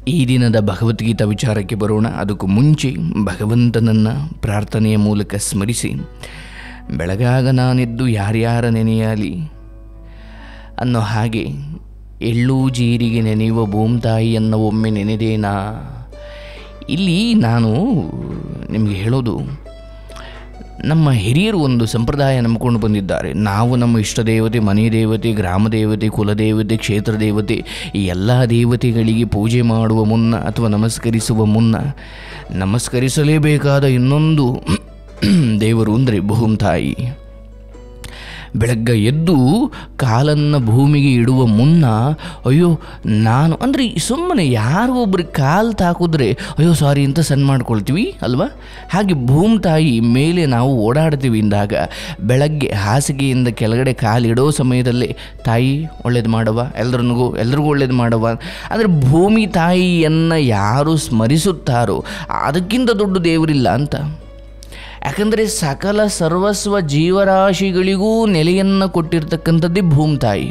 ಈ ದಿನದ ಭಗವದ್ಗೀತಾ ವಿಚಾರಕ್ಕೆ ಬರೋಣ ಅದಕ್ಕೂ ಮುಂಚೆ ಭಗವಂತನನ್ನು ಪ್ರಾರ್ಥನೆಯ ಮೂಲಕ ಸ್ಮರಿಸಿ ಬೆಳಗಾಗ ನಾನೆದ್ದು ಯಾರ್ಯಾರ ನೆನೆಯಲಿ ಅನ್ನೋ ಹಾಗೆ ಎಳ್ಳು ಜೀರಿಗೆ ನೆನೆಯುವ ಭೂಮ್ತಾಯಿಯನ್ನು ಒಮ್ಮೆ ನೆನೆದೇನಾ ಇಲ್ಲಿ ನಾನು ನಿಮಗೆ ಹೇಳೋದು ನಮ್ಮ ಹಿರಿಯರು ಒಂದು ಸಂಪ್ರದಾಯ ನಂಬಿಕೊಂಡು ಬಂದಿದ್ದಾರೆ ನಾವು ನಮ್ಮ ಇಷ್ಟ ದೇವತೆ ಮನೆ ದೇವತೆ ಗ್ರಾಮ ದೇವತೆ ಕುಲದೇವತೆ ಕ್ಷೇತ್ರ ದೇವತೆ ಈ ಎಲ್ಲ ದೇವತೆಗಳಿಗೆ ಪೂಜೆ ಮಾಡುವ ಮುನ್ನ ಅಥವಾ ನಮಸ್ಕರಿಸುವ ಮುನ್ನ ನಮಸ್ಕರಿಸಲೇಬೇಕಾದ ಇನ್ನೊಂದು ದೇವರು ಅಂದರೆ ಭೂಮ್ತಾಯಿ ಬೆಳಗ್ಗೆ ಎದ್ದು ಕಾಲನ್ನು ಭೂಮಿಗೆ ಇಡುವ ಮುನ್ನ ಅಯ್ಯೋ ನಾನು ಅಂದರೆ ಸುಮ್ಮನೆ ಯಾರೋ ಒಬ್ರಿಗೆ ಕಾಲು ತಾಕಿದ್ರೆ ಅಯ್ಯೋ ಸಾರಿ ಅಂತ ಸಣ್ಣ ಮಾಡ್ಕೊಳ್ತೀವಿ ಅಲ್ವಾ ಹಾಗೆ ಭೂಮಿ ತಾಯಿ ಮೇಲೆ ನಾವು ಓಡಾಡ್ತೀವಿ ಇಂದಾಗ ಬೆಳಗ್ಗೆ ಹಾಸಿಗೆಯಿಂದ ಕೆಳಗಡೆ ಕಾಲಿಡೋ ಸಮಯದಲ್ಲೇ ತಾಯಿ ಒಳ್ಳೇದು ಮಾಡವ ಎಲ್ರಿಗೂ ಎಲ್ರಿಗೂ ಒಳ್ಳೇದು ಮಾಡವ ಅಂದರೆ ಭೂಮಿ ತಾಯಿಯನ್ನು ಯಾರು ಸ್ಮರಿಸುತ್ತಾರೋ ಅದಕ್ಕಿಂತ ದೊಡ್ಡ ದೇವರಿಲ್ಲ ಅಂತ ಯಾಕಂದರೆ ಸಕಲ ಸರ್ವಸ್ವ ಜೀವರಾಶಿಗಳಿಗೂ ನೆಲೆಯನ್ನು ಕೊಟ್ಟಿರ್ತಕ್ಕಂಥದ್ದೇ ಭೂಮ್ತಾಯಿ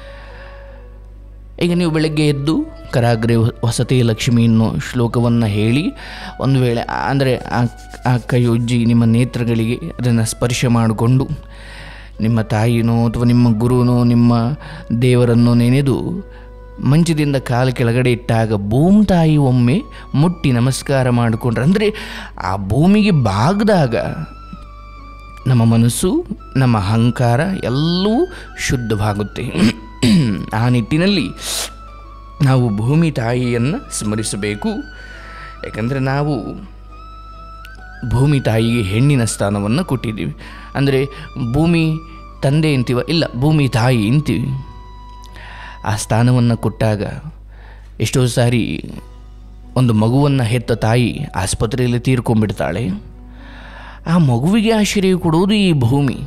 ಈಗ ನೀವು ಬೆಳಗ್ಗೆ ಎದ್ದು ಕರಾಗ್ರೆ ವಸತಿ ಲಕ್ಷ್ಮಿ ಅನ್ನೋ ಶ್ಲೋಕವನ್ನು ಹೇಳಿ ಒಂದು ವೇಳೆ ಅಂದರೆ ಆ ಆ ಕೈ ಉಜ್ಜಿ ನಿಮ್ಮ ನೇತ್ರಗಳಿಗೆ ಅದನ್ನು ಸ್ಪರ್ಶ ಮಾಡಿಕೊಂಡು ನಿಮ್ಮ ತಾಯಿನೋ ಅಥವಾ ನಿಮ್ಮ ಗುರುನೋ ನಿಮ್ಮ ದೇವರನ್ನು ನೆನೆದು ಮಂಚದಿಂದ ಕಾಲು ಕೆಳಗಡೆ ಇಟ್ಟಾಗ ಭೂಮಿ ತಾಯಿ ಒಮ್ಮೆ ಮುಟ್ಟಿ ನಮಸ್ಕಾರ ಮಾಡಿಕೊಂಡ್ರೆ ಅಂದರೆ ಆ ಭೂಮಿಗೆ ಬಾಗ್ದಾಗ ನಮ್ಮ ಮನಸ್ಸು ನಮ್ಮ ಅಹಂಕಾರ ಎಲ್ಲವೂ ಶುದ್ಧವಾಗುತ್ತೆ ಆ ನಿಟ್ಟಿನಲ್ಲಿ ನಾವು ಭೂಮಿ ತಾಯಿಯನ್ನು ಸ್ಮರಿಸಬೇಕು ಯಾಕಂದರೆ ನಾವು ಭೂಮಿ ತಾಯಿಗೆ ಹೆಣ್ಣಿನ ಸ್ಥಾನವನ್ನು ಕೊಟ್ಟಿದ್ದೀವಿ ಅಂದರೆ ಭೂಮಿ ತಂದೆ ಅಂತೀವ ಇಲ್ಲ ಭೂಮಿ ತಾಯಿ ಅಂತೀವಿ ಆ ಸ್ಥಾನವನ್ನು ಕೊಟ್ಟಾಗ ಎಷ್ಟೋ ಸಾರಿ ಒಂದು ಮಗುವನ್ನು ಹೆತ್ತ ತಾಯಿ ಆಸ್ಪತ್ರೆಯಲ್ಲಿ ತೀರ್ಕೊಂಡ್ಬಿಡ್ತಾಳೆ ಆ ಮಗುವಿಗೆ ಆಶ್ರಯ ಕೊಡೋದು ಈ ಭೂಮಿ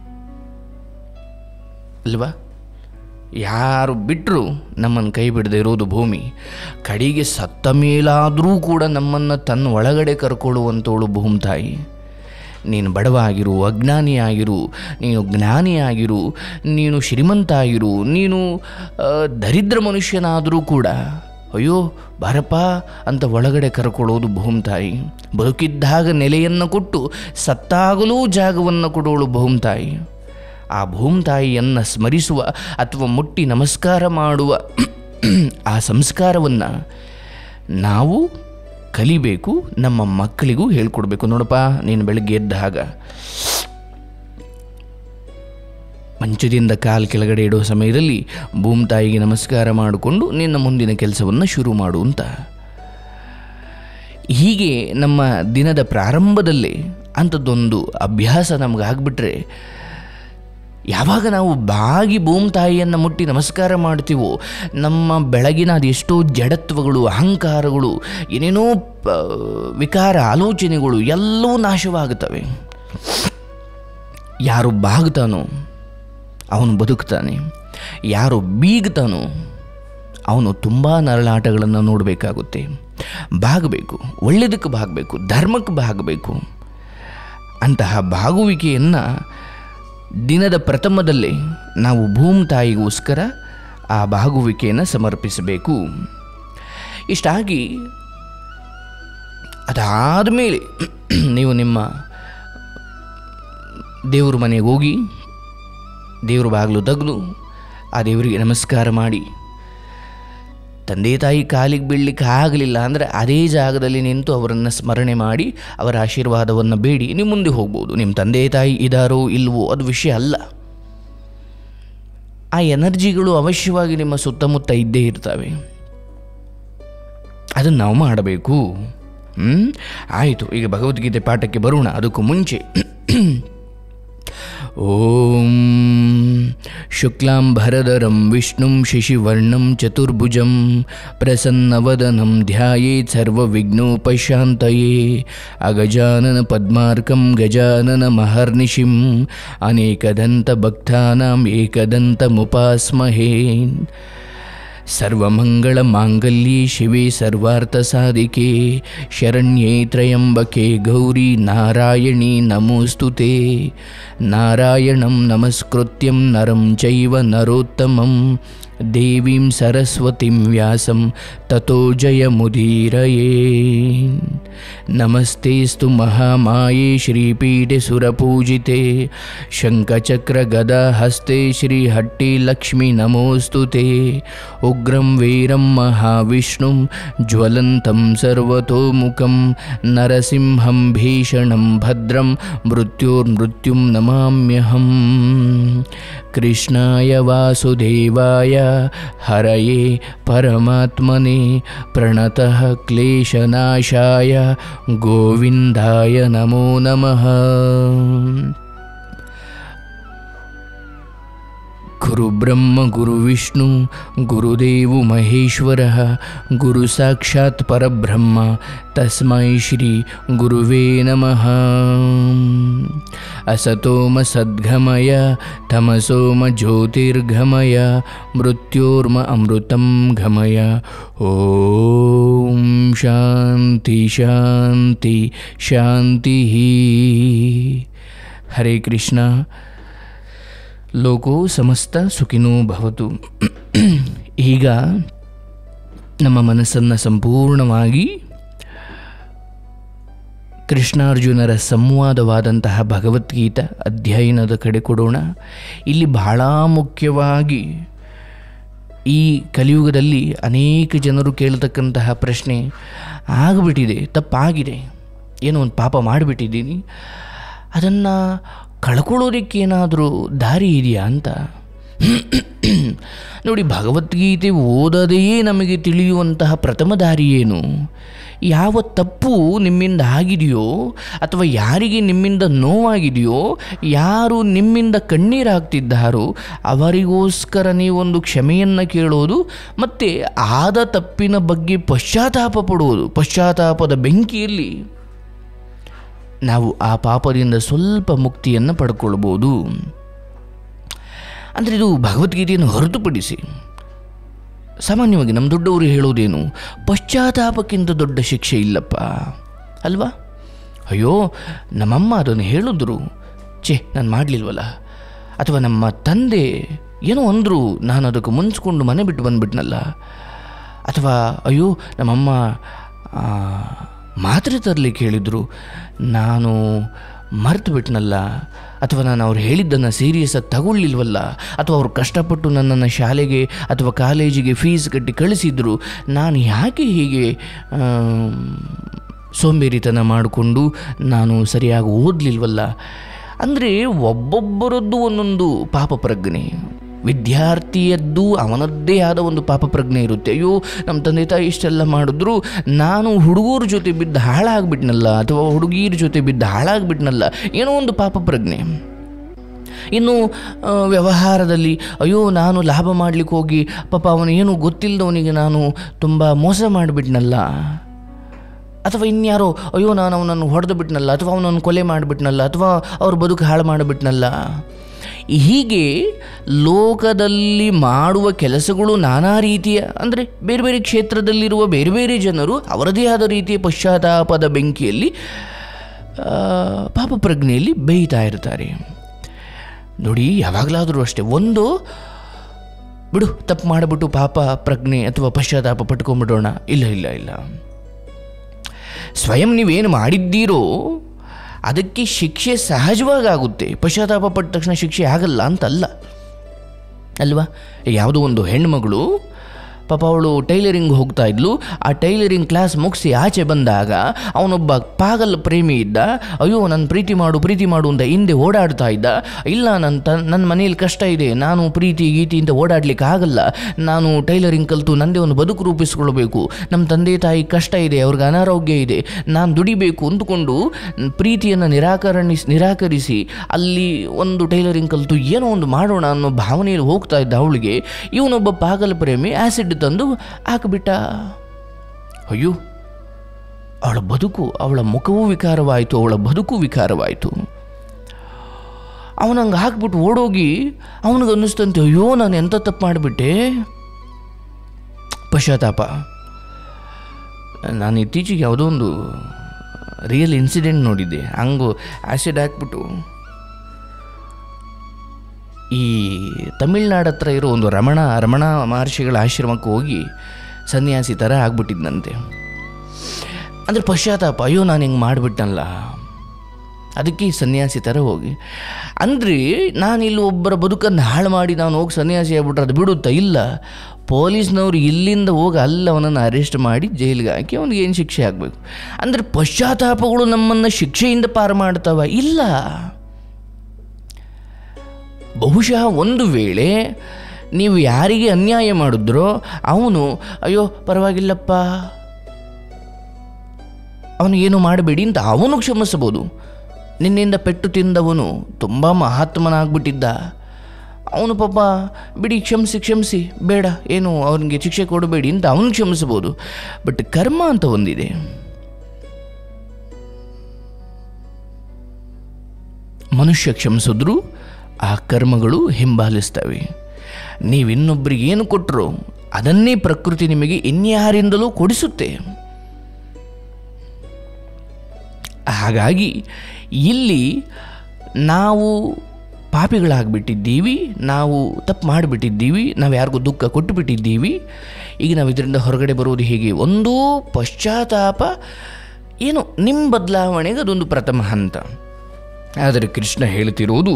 ಅಲ್ವಾ ಯಾರು ಬಿಟ್ಟರು ನಮ್ಮನ್ನು ಕೈ ಬಿಡದೆ ಇರೋದು ಭೂಮಿ ಕಡೆಗೆ ಸತ್ತ ಮೇಲಾದರೂ ಕೂಡ ನಮ್ಮನ್ನು ತನ್ನ ಒಳಗಡೆ ಕರ್ಕೊಳ್ಳುವಂಥವಳು ಭೂಮಿ ತಾಯಿ ನೀನು ಬಡವ ಆಗಿರು ಅಜ್ಞಾನಿ ಆಗಿರು ನೀನು ಜ್ಞಾನಿ ಆಗಿರು ನೀನು ಶ್ರೀಮಂತ ಆಗಿರು ನೀನು ಆ, ದರಿದ್ರ ಮನುಷ್ಯನಾದರೂ ಕೂಡ ಅಯ್ಯೋ ಬಾರಪ್ಪ ಅಂತ ಒಳಗಡೆ ಕರ್ಕೊಳ್ಳೋದು ಭೂಮ್ತಾಯಿ ಬದುಕಿದ್ದಾಗ ನೆಲೆಯನ್ನು ಕೊಟ್ಟು ಸತ್ತಾಗಲೂ ಜಾಗವನ್ನು ಕೊಡೋಳು ಭೂಮ್ತಾಯಿ ಆ ಭೂಮ್ತಾಯಿಯನ್ನು ಸ್ಮರಿಸುವ ಅಥವಾ ಮುಟ್ಟಿ ನಮಸ್ಕಾರ ಮಾಡುವ ಆ ಸಂಸ್ಕಾರವನ್ನು ನಾವು ಕಲಿಬೇಕು ನಮ್ಮ ಮಕ್ಕಳಿಗೂ ಹೇಳ್ಕೊಡ್ಬೇಕು ನೋಡಪ್ಪ ನೀನು ಬೆಳಗ್ಗೆ ಎದ್ದಾಗ ಮಂಚದಿಂದ ಕಾಲು ಕೆಳಗಡೆ ಇಡೋ ಸಮಯದಲ್ಲಿ ಭೂಮಿ ತಾಯಿಗೆ ನಮಸ್ಕಾರ ಮಾಡಿಕೊಂಡು ನಿನ್ನ ಮುಂದಿನ ಕೆಲಸವನ್ನು ಶುರು ಮಾಡು ಅಂತ ಹೀಗೆ ನಮ್ಮ ದಿನದ ಪ್ರಾರಂಭದಲ್ಲೇ ಅಂಥದ್ದೊಂದು ಅಭ್ಯಾಸ ನಮಗಾಗ್ಬಿಟ್ರೆ ಯಾವಾಗ ನಾವು ಬಾಗಿ ಭೂಮಿ ತಾಯಿಯನ್ನು ಮುಟ್ಟಿ ನಮಸ್ಕಾರ ಮಾಡ್ತೀವೋ ನಮ್ಮ ಬೆಳಗಿನ ಅದೆಷ್ಟೋ ಜಡತ್ವಗಳು ಅಹಂಕಾರಗಳು ಏನೇನೋ ಪ- ವಿಕಾರ ಆಲೋಚನೆಗಳು ಎಲ್ಲವೂ ನಾಶವಾಗುತ್ತವೆ ಯಾರು ಬಾಗ್ತಾನೋ ಅವನು ಬದುಕ್ತಾನೆ ಯಾರು ಬೀಗ್ತಾನೋ ಅವನು ತುಂಬ ನರಳಾಟಗಳನ್ನು ನೋಡಬೇಕಾಗುತ್ತೆ ಬಾಗಬೇಕು ಒಳ್ಳೆಯದಕ್ಕೆ ಬಾಗಬೇಕು ಧರ್ಮಕ್ಕೆ ಬಾಗಬೇಕು ಅಂತಹ ಬಾಗುವಿಕೆಯನ್ನು ದಿನದ ಪ್ರಥಮದಲ್ಲೇ ನಾವು ಭೂಮಿ ತಾಯಿಗೋಸ್ಕರ ಆ ಬಾಗುವಿಕೆಯನ್ನು ಸಮರ್ಪಿಸಬೇಕು ಇಷ್ಟಾಗಿ ಅದಾದ ಮೇಲೆ ನೀವು ನಿಮ್ಮ ದೇವ್ರ ಮನೆಗೆ ಹೋಗಿ ದೇವ್ರ ಬಾಗಿಲು ತೆಗೆದು ಆ ದೇವರಿಗೆ ನಮಸ್ಕಾರ ಮಾಡಿ ತಂದೆ ತಾಯಿ ಕಾಲಿಗೆ ಬೀಳಲಿಕ್ಕೆ ಆಗಲಿಲ್ಲ ಅಂದರೆ ಅದೇ ಜಾಗದಲ್ಲಿ ನಿಂತು ಅವರನ್ನು ಸ್ಮರಣೆ ಮಾಡಿ ಅವರ ಆಶೀರ್ವಾದವನ್ನು ಬೇಡಿ ನೀವು ಮುಂದೆ ಹೋಗ್ಬೋದು ನಿಮ್ಮ ತಂದೆ ತಾಯಿ ಇದಾರೋ ಇಲ್ವೋ ಅದು ವಿಷಯ ಅಲ್ಲ ಆ ಎನರ್ಜಿಗಳು ಅವಶ್ಯವಾಗಿ ನಿಮ್ಮ ಸುತ್ತಮುತ್ತ ಇದ್ದೇ ಇರ್ತವೆ ಅದನ್ನು ನಾವು ಮಾಡಬೇಕು ಹ್ಞೂ ಆಯಿತು ಈಗ ಭಗವದ್ಗೀತೆ ಪಾಠಕ್ಕೆ ಬರೋಣ ಅದಕ್ಕೂ ಮುಂಚೆ ಓಂ ಶುಕ್ಲಾಂಬರಧರಂ ವಿಷ್ಣುಂ ಶಶಿವರ್ಣಂ ಚತುರ್ಭುಜಂ ಪ್ರಸನ್ನವದನಂ ಧ್ಯಾಯೇತ್ ಸರ್ವವಿಘ್ನೋಪಶಾಂತಯೇ ಅಗಜಾನನ ಪದ್ಮಾರ್ಕಂ ಗಜಾನನ ಮಹರ್ನಿಶಿಂ ಅನೇಕದಂತಭಕ್ತಾನಾಂ ಏಕದಂತಮುಪಾಸ್ಮಹೇ ಸರ್ವಮಂಗಳಮಾಂಗಲ್ಯೆ ಶಿವೆ ಸರ್ವಾರ್ಥಸಾಧಿಕೆ ಶರಣ್ಯೇ ತ್ರಯಂಬಕೆ ಗೌರಿ ನಾರಾಯಣಿ ನಮೋಸ್ತುತೆ ನಾರಾಯಣಂ ನಮಸ್ಕೃತ್ಯಂ ನರಂ ಚೈವ ನರೋತ್ತಮಂ ದೇವೀಂ ಸರಸ್ವತಿಂ ವ್ಯಾಸಂ ತಥೋ ಜಯಮುದೀರಯೇ ನಮಸ್ತೆಸ್ತು ಮಹಾಮಾಯೆ ಶ್ರೀಪೀಠೆ ಸುರಪೂಜಿತೆ ಶಂಖಚಕ್ರಗದಾ ಹಸ್ತೆ ಶ್ರೀಹಟ್ಟಿ ಲಕ್ಷ್ಮಿ ನಮೋऽस्तु ते ಉಗ್ರಂ ವೀರಂ ಮಹಾವಿಷ್ಣುಂ ಜ್ವಲಂತಂ ಸರ್ವತೋಮುಖಂ ನರಸಿಂಹಂ ಭೀಷಣಂ ಭದ್ರಂ ಮೃತ್ಯೋರ್ಮೃತ್ಯುಂ ನಮಾಮ್ಯಹಂ ಕೃಷ್ಣಾಯ ವಾಸುದೇವಾಯ ಹರಯೇ ಪರಮಾತ್ಮನೆ ಪ್ರಣತಃ ಕ್ಲೇಶನಾಶಾಯ ಗೋವಿಂದಾಯ ನಮೋ ನಮಃ ಗುರುಬ್ರಹ್ಮ ಗುರುವಿಷ್ಣು ಗುರುದೇವು ಮಹೇಶ್ವರ ಗುರು ಸಾಕ್ಷಾತ್ ಪರಬ್ರಹ್ಮ ತಸ್ಮೈ ಶ್ರೀ ಗುರುವೇ ನಮಃ ಅಸತೋಮ ಸದ್ಗಮಯ ತಮಸೋಮ ಜ್ಯೋತಿರ್ಗಮಯ ಮೃತ್ಯೋರ್ಮ ಅಮೃತಂ ಗಮಯ ಓಂ ಶಾಂತಿ ಶಾಂತಿ ಶಾಂತಿ ಹರೇ ಕೃಷ್ಣ ಲೋಕೋ ಸಮಸ್ತ ಸುಖಿನೋ ಭವತು ಈಗ ನಮ್ಮ ಮನಸ್ಸನ್ನು ಸಂಪೂರ್ಣವಾಗಿ ಕೃಷ್ಣಾರ್ಜುನರ ಸಂವಾದವಾದಂತಹ ಭಗವದ್ಗೀತಾ ಅಧ್ಯಯನದ ಕಡೆ ಕೊಡೋಣ ಇಲ್ಲಿ ಬಹಳ ಮುಖ್ಯವಾಗಿ ಈ ಕಲಿಯುಗದಲ್ಲಿ ಅನೇಕ ಜನರು ಕೇಳ್ತಕ್ಕಂತಹ ಪ್ರಶ್ನೆ ಆಗಿಬಿಟ್ಟಿದೆ ತಪ್ಪಾಗಿದೆ ಏನೋ ಒಂದು ಪಾಪ ಮಾಡಿಬಿಟ್ಟಿದ್ದೀನಿ ಅದನ್ನು ಕಳ್ಕೊಳ್ಳೋದಕ್ಕೆ ಏನಾದರೂ ದಾರಿ ಇದೆಯಾ ಅಂತ ನೋಡಿ ಭಗವದ್ಗೀತೆ ಓದದೆಯೇ ನಮಗೆ ತಿಳಿಯುವಂತಹ ಪ್ರಥಮ ದಾರಿ ಏನು ಯಾವ ತಪ್ಪು ನಿಮ್ಮಿಂದ ಆಗಿದೆಯೋ ಅಥವಾ ಯಾರಿಗೆ ನಿಮ್ಮಿಂದ ನೋವಾಗಿದೆಯೋ ಯಾರು ನಿಮ್ಮಿಂದ ಕಣ್ಣೀರಾಗ್ತಿದ್ದಾರೋ ಅವರಿಗೋಸ್ಕರ ನೀವೊಂದು ಕ್ಷಮೆಯನ್ನು ಕೇಳೋದು ಮತ್ತು ಆದ ತಪ್ಪಿನ ಬಗ್ಗೆ ಪಶ್ಚಾತ್ತಾಪ ಪಡುವುದು ಪಶ್ಚಾತ್ತಾಪದ ಬೆಂಕಿಯಲ್ಲಿ ನಾವು ಆ ಪಾಪದಿಂದ ಸ್ವಲ್ಪ ಮುಕ್ತಿಯನ್ನು ಪಡ್ಕೊಳ್ಬೋದು ಅಂದರೆ ಇದು ಭಗವದ್ಗೀತೆಯನ್ನು ಹೊರತುಪಡಿಸಿ ಸಾಮಾನ್ಯವಾಗಿ ನಮ್ಮ ದೊಡ್ಡವರು ಹೇಳೋದೇನು ಪಶ್ಚಾತ್ತಾಪಕ್ಕಿಂತ ದೊಡ್ಡ ಶಿಕ್ಷೆ ಇಲ್ಲಪ್ಪ ಅಲ್ವಾ ಅಯ್ಯೋ ನಮ್ಮಮ್ಮ ಅದನ್ನು ಹೇಳಿದ್ರು ಛೇ ನಾನು ಮಾಡಲಿಲ್ವಲ್ಲ ಅಥವಾ ನಮ್ಮ ತಂದೆ ಏನೋ ಅಂದರು ನಾನು ಅದಕ್ಕೆ ಮುನ್ಸ್ಕೊಂಡು ಮನೆ ಬಿಟ್ಟು ಬಂದುಬಿಟ್ನಲ್ಲ ಅಥವಾ ಅಯ್ಯೋ ನಮ್ಮಮ್ಮ ಆ, ಮಾತ್ರೆ ತರಲಿಕ್ಕೆ ಹೇಳಿದರು ನಾನು ಮರ್ತು ಬಿಟ್ನಲ್ಲ ಅಥವಾ ನಾನು ಅವ್ರು ಹೇಳಿದ್ದನ್ನು ಸೀರಿಯಸ್ಸಾಗಿ ತಗೊಳ್ಳಿಲ್ವಲ್ಲ ಅಥವಾ ಅವರು ಕಷ್ಟಪಟ್ಟು ನನ್ನನ್ನು ಶಾಲೆಗೆ ಅಥವಾ ಕಾಲೇಜಿಗೆ ಫೀಸ್ ಕಟ್ಟಿ ಕಳಿಸಿದ್ರು ನಾನು ಯಾಕೆ ಹೀಗೆ ಆಮ್, ಸೋಂಬೇರಿತನ ಮಾಡಿಕೊಂಡು ನಾನು ಸರಿಯಾಗಿ ಓದಲಿಲ್ವಲ್ಲ ಅಂದರೆ ಒಬ್ಬೊಬ್ಬರದ್ದು ಒಂದೊಂದು ಪಾಪ ಪ್ರಜ್ಞೆ ವಿದ್ಯಾರ್ಥಿಯದ್ದು ಅವನದ್ದೇ ಆದ ಒಂದು ಪಾಪ ಪ್ರಜ್ಞೆ ಇರುತ್ತೆ ಅಯ್ಯೋ ನಮ್ಮ ತಂದೆ ತಾಯಿ ಇಷ್ಟೆಲ್ಲ ಮಾಡಿದ್ರು ನಾನು ಹುಡುಗರ ಜೊತೆ ಬಿದ್ದು ಹಾಳಾಗ್ಬಿಟ್ನಲ್ಲ ಅಥವಾ ಹುಡುಗಿಯರ ಜೊತೆ ಬಿದ್ದು ಹಾಳಾಗ್ಬಿಟ್ನಲ್ಲ ಏನೋ ಒಂದು ಪಾಪ ಪ್ರಜ್ಞೆ ಇನ್ನು ಆ, ವ್ಯವಹಾರದಲ್ಲಿ ಅಯ್ಯೋ ನಾನು ಲಾಭ ಮಾಡಲಿಕ್ಕೆ ಹೋಗಿ ಪಾಪ ಅವನು ಏನು ಗೊತ್ತಿಲ್ಲದವನಿಗೆ ನಾನು ತುಂಬ ಮೋಸ ಮಾಡಿಬಿಟ್ನಲ್ಲ ಅಥವಾ ಇನ್ಯಾರೋ ಅಯ್ಯೋ ನಾನು ಅವನನ್ನು ಹೊಡೆದು ಬಿಟ್ನಲ್ಲ ಅಥವಾ ಅವನನ್ನು ಕೊಲೆ ಮಾಡಿಬಿಟ್ನಲ್ಲ ಅಥವಾ ಅವ್ರ ಬದುಕು ಹಾಳು ಮಾಡಿಬಿಟ್ನಲ್ಲ ಹೀಗೆ ಲೋಕದಲ್ಲಿ ಮಾಡುವ ಕೆಲಸಗಳು ನಾನಾ ರೀತಿಯ ಅಂದರೆ ಬೇರೆ ಬೇರೆ ಕ್ಷೇತ್ರದಲ್ಲಿರುವ ಬೇರೆ ಬೇರೆ ಜನರು ಅವರದೇ ಆದ ರೀತಿಯ ಪಶ್ಚಾತ್ತಾಪದ ಬೆಂಕಿಯಲ್ಲಿ ಆ, ಪಾಪ ಪ್ರಜ್ಞೆಯಲ್ಲಿ ಬೇಯ್ತಾ ಇರ್ತಾರೆ ನೋಡಿ ಯಾವಾಗಲಾದರೂ ಅಷ್ಟೇ ಒಂದು ಬಿಡು ತಪ್ಪು ಮಾಡಿಬಿಟ್ಟು ಪಾಪ ಪ್ರಜ್ಞೆ ಅಥವಾ ಪಶ್ಚಾತ್ತಾಪ ಪಟ್ಕೊಂಡ್ಬಿಡೋಣ ಇಲ್ಲ ಇಲ್ಲ ಇಲ್ಲ ಸ್ವಯಂ ನೀವೇನು ಮಾಡಿದ್ದೀರೋ ಅದಕ್ಕೆ ಶಿಕ್ಷೆ ಸಹಜವಾಗಿ ಆಗುತ್ತೆ ಪಶ್ಚಾತ್ತಾಪ ಪಟ್ಟ ತಕ್ಷಣ ಶಿಕ್ಷೆ ಆಗಲ್ಲ ಅಂತಲ್ಲ ಅಲ್ವಾ ಯಾವುದೋ ಒಂದು ಹೆಣ್ಮಗಳು ಪಾಪ ಅವಳು ಟೈಲರಿಂಗ್ ಹೋಗ್ತಾ ಇದ್ಲು ಆ ಟೈಲರಿಂಗ್ ಕ್ಲಾಸ್ ಮುಗಿಸಿ ಆಚೆ ಬಂದಾಗ ಅವನೊಬ್ಬ ಪಾಗಲ್ ಪ್ರೇಮಿ ಇದ್ದ ಅಯ್ಯೋ ನನ್ನ ಪ್ರೀತಿ ಮಾಡು ಪ್ರೀತಿ ಮಾಡು ಅಂತ ಹಿಂದೆ ಓಡಾಡ್ತಾ ಇದ್ದ ಇಲ್ಲ ನನ್ನ ತ ನನ್ನ ಮನೇಲಿ ಕಷ್ಟ ಇದೆ ನಾನು ಪ್ರೀತಿ ಗೀತಿ ಅಂತ ಓಡಾಡ್ಲಿಕ್ಕೆ ಆಗಲ್ಲ ನಾನು ಟೈಲರಿಂಗ್ ಕಲಿತು ನನ್ನದೇ ಒಂದು ಬದುಕು ರೂಪಿಸ್ಕೊಳ್ಬೇಕು ನಮ್ಮ ತಂದೆ ತಾಯಿ ಕಷ್ಟ ಇದೆ ಅವ್ರಿಗೆ ಅನಾರೋಗ್ಯ ಇದೆ ನಾನು ದುಡಿಬೇಕು ಅಂದುಕೊಂಡು ಪ್ರೀತಿಯನ್ನು ನಿರಾಕರಣಿಸಿ ನಿರಾಕರಿಸಿ ಅಲ್ಲಿ ಒಂದು ಟೈಲರಿಂಗ್ ಕಲಿತು ಏನೋ ಒಂದು ಮಾಡೋಣ ಅನ್ನೋ ಭಾವನೆಯಲ್ಲಿ ಹೋಗ್ತಾ ಇದ್ದ ಅವಳಿಗೆ ಇವನೊಬ್ಬ ಪಾಗಲ ಪ್ರೇಮಿ ಆ್ಯಸಿಡ್ ತಂದು ಹಾಕಿಬಿಟ್ಟ ಅಯ್ಯೋ ಅವಳ ಬದುಕು ಅವಳ ಮುಖವೂ ವಿಕಾರವಾಯಿತು ಅವಳ ಬದುಕು ವಿಕಾರವಾಯಿತು ಅವನಂಗೆ ಹಾಕ್ಬಿಟ್ಟು ಓಡೋಗಿ ಅವನಿಗೆ ಅನ್ನಿಸ್ತಂತೆ ಅಯ್ಯೋ ನಾನು ಎಂಥ ತಪ್ಪು ಮಾಡಿಬಿಟ್ಟೆ ಪಶ್ಚಾತ್ತಾಪ ನಾನು ಇತ್ತೀಚೆಗೆ ಯಾವುದೋ ಒಂದು ರಿಯಲ್ ಇನ್ಸಿಡೆಂಟ್ ನೋಡಿದ್ದೆ ಹಂಗು ಆ್ಯಸಿಡ್ ಹಾಕ್ಬಿಟ್ಟು ಈ ತಮಿಳ್ನಾಡು ಹತ್ರ ಇರೋ ಒಂದು ರಮಣ ರಮಣ ಮಹರ್ಷಿಗಳ ಆಶ್ರಮಕ್ಕೆ ಹೋಗಿ ಸನ್ಯಾಸಿ ಥರ ಆಗ್ಬಿಟ್ಟಿದ್ದಂತೆ ಅಂದರೆ ಪಶ್ಚಾತ್ತಾಪ ಅಯ್ಯೋ ನಾನು ಹಿಂಗೆ ಮಾಡಿಬಿಟ್ಟನಲ್ಲ ಅದಕ್ಕೆ ಈ ಸನ್ಯಾಸಿ ಥರ ಹೋಗಿ ಅಂದರೆ ನಾನಿಲ್ಲಿ ಒಬ್ಬರ ಬದುಕನ್ನು ಹಾಳು ಮಾಡಿ ನಾನು ಹೋಗಿ ಸನ್ಯಾಸಿ ಆಗ್ಬಿಟ್ರೆ ಅದು ಬಿಡುತ್ತಾ ಇಲ್ಲ ಪೊಲೀಸ್ನವರು ಇಲ್ಲಿಂದ ಹೋಗಿ ಅಲ್ಲಿ ಅವನನ್ನು ಅರೆಸ್ಟ್ ಮಾಡಿ ಜೈಲಿಗೆ ಹಾಕಿ ಅವನಿಗೆ ಏನು ಶಿಕ್ಷೆ ಆಗಬೇಕು ಅಂದರೆ ಪಶ್ಚಾತ್ತಾಪಗಳು ನಮ್ಮನ್ನು ಶಿಕ್ಷೆಯಿಂದ ಪಾರು ಮಾಡ್ತವ ಇಲ್ಲ ಬಹುಶಃ ಒಂದು ವೇಳೆ ನೀವು ಯಾರಿಗೆ ಅನ್ಯಾಯ ಮಾಡಿದ್ರೋ ಅವನು ಅಯ್ಯೋ ಪರವಾಗಿಲ್ಲಪ್ಪ ಅವನಿಗೇನು ಮಾಡಬೇಡಿ ಅಂತ ಅವನು ಕ್ಷಮಿಸಬಹುದು ನಿನ್ನಿಂದ ಪೆಟ್ಟು ತಿಂದವನು ತುಂಬ ಮಹಾತ್ಮನಾಗ್ಬಿಟ್ಟಿದ್ದ ಅವನು ಪಾಪ ಬಿಡಿ ಕ್ಷಮಿಸಿ ಕ್ಷಮಿಸಿ ಬೇಡ ಏನು ಅವನಿಗೆ ಶಿಕ್ಷೆ ಕೊಡಬೇಡಿ ಅಂತ ಅವನು ಕ್ಷಮಿಸಬಹುದು ಬಟ್ ಕರ್ಮ ಅಂತ ಒಂದಿದೆ ಮನುಷ್ಯ ಕ್ಷಮಿಸಿದ್ರು ಆ ಕರ್ಮಗಳು ಹಿಂಬಾಲಿಸ್ತವೆ ನೀವು ಇನ್ನೊಬ್ಬರಿಗೆ ಏನು ಕೊಟ್ಟರು ಅದನ್ನೇ ಪ್ರಕೃತಿ ನಿಮಗೆ ಇನ್ಯಾರಿಂದಲೂ ಕೊಡಿಸುತ್ತೆ ಹಾಗಾಗಿ ಇಲ್ಲಿ ನಾವು ಪಾಪಿಗಳಾಗ್ಬಿಟ್ಟಿದ್ದೀವಿ ನಾವು ತಪ್ಪು ಮಾಡಿಬಿಟ್ಟಿದ್ದೀವಿ ನಾವು ಯಾರಿಗೂ ದುಃಖ ಕೊಟ್ಟು ಬಿಟ್ಟಿದ್ದೀವಿ ಈಗ ನಾವು ಇದರಿಂದ ಹೊರಗಡೆ ಬರುವುದು ಹೇಗೆ ಒಂದು ಪಶ್ಚಾತ್ತಾಪ ಏನು ನಿಮ್ಮ ಬದಲಾವಣೆಗೆ ಅದೊಂದು ಪ್ರಥಮ ಹಂತ ಆದರೆ ಕೃಷ್ಣ ಹೇಳ್ತಿರೋದು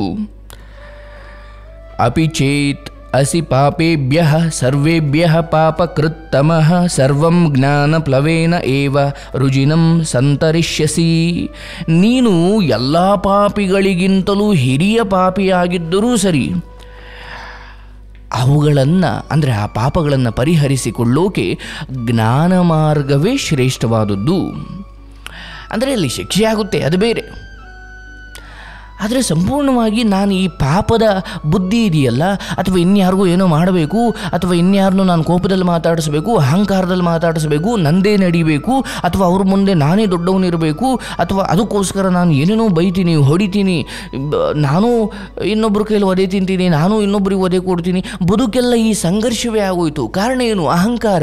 ಅಪಿ ಚೇತ್ ಅಸಿ ಪಾಪೇಭ್ಯ ಸರ್ವೇಭ್ಯ ಪಾಪಕೃತ್ತಮಃ ಸರ್ವಂ ಜ್ಞಾನ ಪ್ಲವೇನ ಏವ ರುಜಿನಂ ಸಂತರಿಷ್ಯಸಿ ನೀನು ಎಲ್ಲ ಪಾಪಿಗಳಿಗಿಂತಲೂ ಹಿರಿಯ ಪಾಪಿಯಾಗಿದ್ದರೂ ಸರಿ ಅವುಗಳನ್ನು ಅಂದರೆ ಆ ಪಾಪಗಳನ್ನು ಪರಿಹರಿಸಿಕೊಳ್ಳೋಕೆ ಜ್ಞಾನ ಮಾರ್ಗವೇ ಶ್ರೇಷ್ಠವಾದದ್ದು ಅಂದರೆ ಅಲ್ಲಿ ಶಿಕ್ಷೆ ಆಗುತ್ತೆ ಅದು ಬೇರೆ ಆದರೆ ಸಂಪೂರ್ಣವಾಗಿ ನಾನು ಈ ಪಾಪದ ಬುದ್ಧಿ ಇದೆಯಲ್ಲ ಅಥವಾ ಇನ್ಯಾರಿಗೂ ಏನೋ ಮಾಡಬೇಕು ಅಥವಾ ಇನ್ಯಾರನ್ನೂ ನಾನು ಕೋಪದಲ್ಲಿ ಮಾತಾಡಿಸಬೇಕು ಅಹಂಕಾರದಲ್ಲಿ ಮಾತಾಡಿಸಬೇಕು ನಂದೇ ನಡಿಬೇಕು ಅಥವಾ ಅವ್ರ ಮುಂದೆ ನಾನೇ ದೊಡ್ಡವನಿರಬೇಕು ಅಥವಾ ಅದಕ್ಕೋಸ್ಕರ ನಾನು ಏನೇನೋ ಬೈತೀನಿ ಹೊಡಿತೀನಿ ಬ- ನಾನು ಇನ್ನೊಬ್ಬರ ಕೈಲಿ ಒದೆ ತಿಂತೀನಿ ನಾನು ಇನ್ನೊಬ್ಬರಿಗೆ ಒದೆ ಕೊಡ್ತೀನಿ ಬದುಕೆಲ್ಲ ಈ ಸಂಘರ್ಷವೇ ಆಗೋಯ್ತು ಕಾರಣ ಏನು ಅಹಂಕಾರ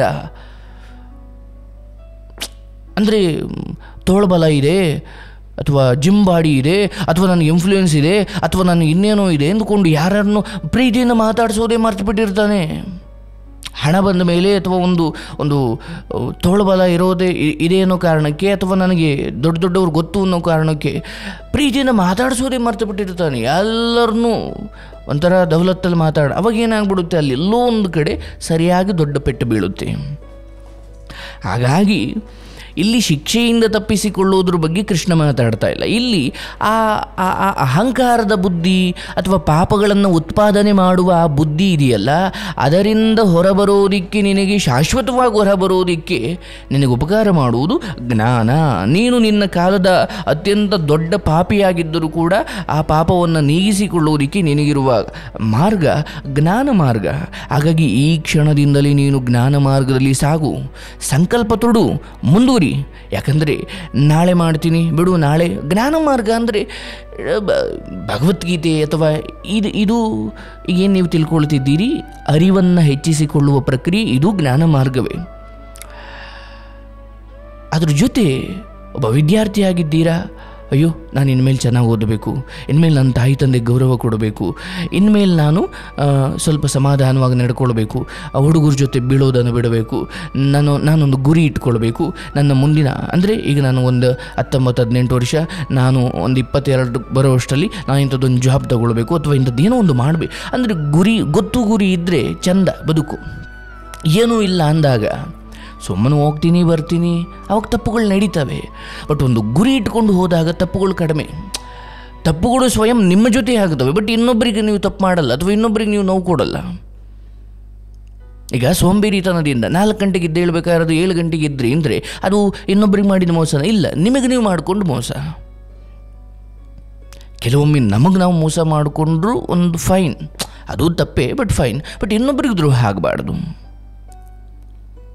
ಅಂದರೆ ತೋಳ್ಬಲ ಇದೆ ಅಥವಾ ಜಿಮ್ ಬಾಡಿ ಇದೆ ಅಥವಾ ನನಗೆ ಇನ್ಫ್ಲೂಯೆನ್ಸ್ ಇದೆ ಅಥವಾ ನನಗೆ ಇನ್ನೇನೋ ಇದೆ ಎಂದುಕೊಂಡು ಯಾರನ್ನು ಪ್ರೀತಿಯಿಂದ ಮಾತಾಡಿಸೋದೇ ಮರ್ತು ಬಿಟ್ಟಿರ್ತಾನೆ ಹಣ ಬಂದ ಮೇಲೆ ಅಥವಾ ಒಂದು ಒಂದು ಅಹ್, ತೋಳ್ಬಲ ಇರೋದೇ ಇ- ಇದೆ ಅನ್ನೋ ಕಾರಣಕ್ಕೆ ಅಥವಾ ನನಗೆ ದೊಡ್ಡ ದೊಡ್ಡವ್ರು ಗೊತ್ತು ಅನ್ನೋ ಕಾರಣಕ್ಕೆ ಪ್ರೀತಿಯಿಂದ ಮಾತಾಡಿಸೋದೇ ಮರ್ತು ಬಿಟ್ಟಿರ್ತಾನೆ ಎಲ್ಲರನ್ನೂ ಒಂಥರ ದೌಲತ್ತಲ್ಲಿ ಮಾತಾಡ ಅವಾಗ ಏನಾಗ್ಬಿಡುತ್ತೆ ಅಲ್ಲಿ ಎಲ್ಲೋ ಒಂದು ಕಡೆ ಸರಿಯಾಗಿ ದೊಡ್ಡ ಪೆಟ್ಟು ಬೀಳುತ್ತೆ ಹಾಗಾಗಿ ಇಲ್ಲಿ ಶಿಕ್ಷೆಯಿಂದ ತಪ್ಪಿಸಿಕೊಳ್ಳುವುದ್ರ ಬಗ್ಗೆ ಕೃಷ್ಣ ಮಾತಾಡ್ತಾ ಇಲ್ಲ ಇಲ್ಲಿ ಆ ಆ- ಆ ಅಹಂಕಾರದ ಬುದ್ಧಿ ಅಥವಾ ಪಾಪಗಳನ್ನು ಉತ್ಪಾದನೆ ಮಾಡುವ ಆ ಬುದ್ಧಿ ಇದೆಯಲ್ಲ ಅದರಿಂದ ಹೊರಬರೋದಿಕ್ಕೆ ನಿನಗೆ ಶಾಶ್ವತವಾಗಿ ಹೊರಬರೋದಿಕ್ಕೆ ನಿನಗೆ ಉಪಕಾರ ಮಾಡುವುದು ಜ್ಞಾನ ನೀನು ನಿನ್ನ ಕಾಲದ ಅತ್ಯಂತ ದೊಡ್ಡ ಪಾಪಿಯಾಗಿದ್ದರೂ ಕೂಡ ಆ ಪಾಪವನ್ನು ನೀಗಿಸಿಕೊಳ್ಳುವುದಕ್ಕೆ ನಿನಗಿರುವ ಮಾರ್ಗ ಜ್ಞಾನ ಮಾರ್ಗ ಹಾಗಾಗಿ ಈ ಕ್ಷಣದಿಂದಲೇ ನೀನು ಜ್ಞಾನ ಮಾರ್ಗದಲ್ಲಿ ಸಾಗು ಸಂಕಲ್ಪ ತೊಡು ಮುಂದುವರಿ ಯಾಕಂದರೆ ನಾಳೆ ಮಾಡ್ತೀನಿ ಬಿಡು ನಾಳೆ ಜ್ಞಾನ ಮಾರ್ಗ ಅಂದರೆ ಭಗವದ್ಗೀತೆ ಅಥವಾ ಇದು ಇದು ಏನು ನೀವು ತಿಳ್ಕೊಳ್ತಿದ್ದೀರಿ ಅರಿವನ್ನು ಹೆಚ್ಚಿಸಿಕೊಳ್ಳುವ ಪ್ರಕ್ರಿಯೆ ಇದು ಜ್ಞಾನ ಮಾರ್ಗವೇ ಅದ್ರ ಜೊತೆ ಒಬ್ಬ ವಿದ್ಯಾರ್ಥಿಯಾಗಿದ್ದೀರಾ ಅಯ್ಯೋ ನಾನು ಇನ್ಮೇಲೆ ಚೆನ್ನಾಗಿ ಓದಬೇಕು ಇನ್ಮೇಲೆ ನನ್ನ ತಾಯಿ ತಂದೆ ಗೌರವ ಕೊಡಬೇಕು ಇನ್ಮೇಲೆ ನಾನು ಆ, ಸ್ವಲ್ಪ ಸಮಾಧಾನವಾಗಿ ನಡ್ಕೊಳ್ಬೇಕು ಆ ಹುಡುಗರ ಜೊತೆ ಬೀಳೋದನ್ನು ಬಿಡಬೇಕು ನಾನು ನಾನೊಂದು ಗುರಿ ಇಟ್ಕೊಳ್ಬೇಕು ನನ್ನ ಮುಂದಿನ ಅಂದರೆ ಈಗ ನಾನು ಒಂದು ಹತ್ತೊಂಬತ್ತು ಹದಿನೆಂಟು ವರ್ಷ ನಾನು ಒಂದು ಇಪ್ಪತ್ತೆರಡು ಬರೋಷ್ಟರಲ್ಲಿ ನಾನು ಇಂಥದ್ದೊಂದು ಜಾಬ್ ತಗೊಳ್ಬೇಕು ಅಥವಾ ಇಂಥದ್ದು ಏನೋ ಒಂದು ಮಾಡಬೇಕು ಅಂದರೆ ಗುರಿ ಗೊತ್ತು ಗುರಿ ಇದ್ದರೆ ಚಂದ ಬದುಕು ಏನೂ ಇಲ್ಲ ಅಂದಾಗ ಸುಮ್ಮನೆ ಹೋಗ್ತೀನಿ ಬರ್ತೀನಿ ಅವಾಗ ತಪ್ಪುಗಳು ನಡೀತವೆ ಬಟ್ ಒಂದು ಗುರಿ ಇಟ್ಕೊಂಡು ಹೋದಾಗ ತಪ್ಪುಗಳು ಕಡಿಮೆ ತಪ್ಪುಗಳು ಸ್ವಯಂ ನಿಮ್ಮ ಜೊತೆ ಆಗುತ್ತವೆ ಬಟ್ ಇನ್ನೊಬ್ಬರಿಗೆ ನೀವು ತಪ್ಪು ಮಾಡಲ್ಲ ಅಥವಾ ಇನ್ನೊಬ್ಬರಿಗೆ ನೀವು ನೋವು ಕೊಡಲ್ಲ ಈಗ ಸೋಂಬೇರಿತನದಿಂದ ನಾಲ್ಕು ಗಂಟೆಗೆ ಎದ್ದೇಳ್ಬೇಕಾದ್ರೆ ಏಳು ಗಂಟೆಗೆ ಇದ್ರಿ ಅಂದರೆ ಅದು ಇನ್ನೊಬ್ಬರಿಗೆ ಮಾಡಿದ ಮೋಸನ ಇಲ್ಲ ನಿಮಗೆ ನೀವು ಮಾಡಿಕೊಂಡು ಮೋಸ ಕೆಲವೊಮ್ಮೆ ನಮಗೆ ನಾವು ಮೋಸ ಮಾಡಿಕೊಂಡ್ರು ಒಂದು ಫೈನ್ ಅದು ತಪ್ಪೇ ಬಟ್ ಫೈನ್ ಬಟ್ ಇನ್ನೊಬ್ಬರಿಗೆ ದ್ರೋಹ ಆಗಬಾರ್ದು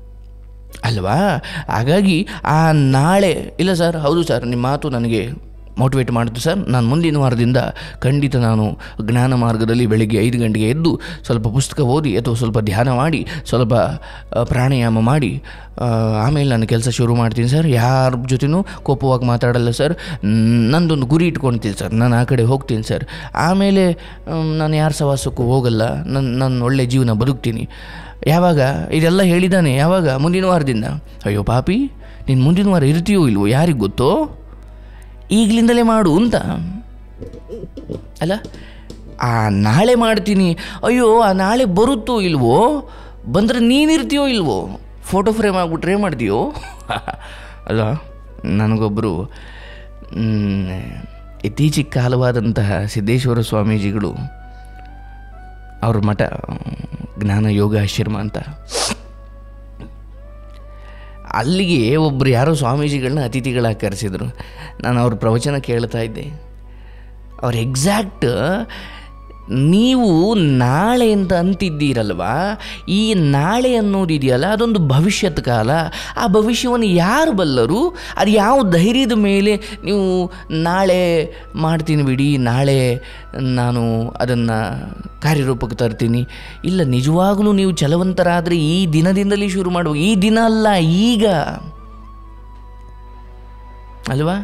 ಅಲ್ವಾ ಹಾಗಾಗಿ ಆ ನಾಳೆ ಇಲ್ಲ ಸರ್ ಹೌದು ಸರ್ ನಿಮ್ಮ ಮಾತು ನನಗೆ ಮೋಟಿವೇಟ್ ಮಾಡಿತು ಸರ್ ನಾನು ಮುಂದಿನ ವಾರದಿಂದ ಖಂಡಿತ ನಾನು ಜ್ಞಾನ ಮಾರ್ಗದಲ್ಲಿ ಬೆಳಿಗ್ಗೆ ಐದು ಗಂಟೆಗೆ ಎದ್ದು ಸ್ವಲ್ಪ ಪುಸ್ತಕ ಓದಿ ಅಥವಾ ಸ್ವಲ್ಪ ಧ್ಯಾನ ಮಾಡಿ ಸ್ವಲ್ಪ ಆ, ಪ್ರಾಣಾಯಾಮ ಮಾಡಿ ಆ, ಆಮೇಲೆ ನಾನು ಕೆಲಸ ಶುರು ಮಾಡ್ತೀನಿ ಸರ್ ಯಾರ ಜೊತೆನೂ ಕೋಪವಾಗಿ ಮಾತಾಡಲ್ಲ ಸರ್ ನ್- ನಂದೊಂದು ಗುರಿ ಇಟ್ಕೊಳ್ತೀನಿ ಸರ್ ನಾನು ಆ ಕಡೆ ಹೋಗ್ತೀನಿ ಸರ್ ಆಮೇಲೆ ಮ್, ನಾನು ಯಾರ ಸವಾಸಕ್ಕೂ ಹೋಗಲ್ಲ ನನ್ನ ನಾನು ಒಳ್ಳೆ ಜೀವನ ಬದುಕ್ತೀನಿ ಯಾವಾಗ ಇದೆಲ್ಲ ಹೇಳಿದ್ದಾನೆ ಯಾವಾಗ ಮುಂದಿನ ವಾರದಿಂದ ಅಯ್ಯೋ ಪಾಪಿ ನೀನು ಮುಂದಿನ ವಾರ ಇರ್ತೀಯೋ ಇಲ್ವೋ ಯಾರಿಗೆ ಗೊತ್ತೋ ಈಗಲಿಂದಲೇ ಮಾಡು ಅಂತ ಅಲ್ಲ ಆ ನಾಳೆ ಮಾಡ್ತೀನಿ ಅಯ್ಯೋ ಆ ನಾಳೆ ಬರುತ್ತೋ ಇಲ್ವೋ ಬಂದರೆ ನೀನಿರ್ತೀಯೋ ಇಲ್ವೋ ಫೋಟೋ ಫ್ರೇಮ್ ಆಗ್ಬಿಟ್ರೆ ಏನು ಮಾಡ್ತೀಯೋ ಅಲ್ಲ ನನಗೊಬ್ಬರು ಇತ್ತೀಚಿಗೆ ಕಾಲವಾದಂತಹ ಸಿದ್ದೇಶ್ವರ ಸ್ವಾಮೀಜಿಗಳು ಅವ್ರ ಮಠ ಜ್ಞಾನ ಯೋಗ ಆಶ್ರಮ ಅಂತ ಅಲ್ಲಿಗೆ ಒಬ್ಬರು ಯಾರೋ ಸ್ವಾಮೀಜಿಗಳನ್ನ ಅತಿಥಿಗಳಾಗಿ ಕರೆಸಿದ್ರು ನಾನು ಅವ್ರ ಪ್ರವಚನ ಕೇಳ್ತಾ ಇದ್ದೆ ಅವ್ರು ಎಕ್ಸಾಕ್ಟ್ ನೀವು ನಾಳೆ ಅಂತ ಅಂತಿದ್ದೀರಲ್ವಾ ಈ ನಾಳೆ ಅನ್ನೋದಿದೆಯಲ್ಲ ಅದೊಂದು ಭವಿಷ್ಯತ್ ಕಾಲ ಆ ಭವಿಷ್ಯವನ್ನು ಯಾರು ಬಲ್ಲರು ಅದು ಯಾವ ಧೈರ್ಯದ ಮೇಲೆ ನೀವು ನಾಳೆ ಮಾಡ್ತೀನಿ ಬಿಡಿ ನಾಳೆ ನಾನು ಅದನ್ನು ಕಾರ್ಯರೂಪಕ್ಕೆ ತರ್ತೀನಿ ಇಲ್ಲ ನಿಜವಾಗಲೂ ನೀವು ಛಲವಂತರಾದರೆ ಈ ದಿನದಿಂದಲೇ ಶುರು ಮಾಡುವ ಈ ದಿನ ಅಲ್ಲ ಈಗ ಅಲ್ವಾ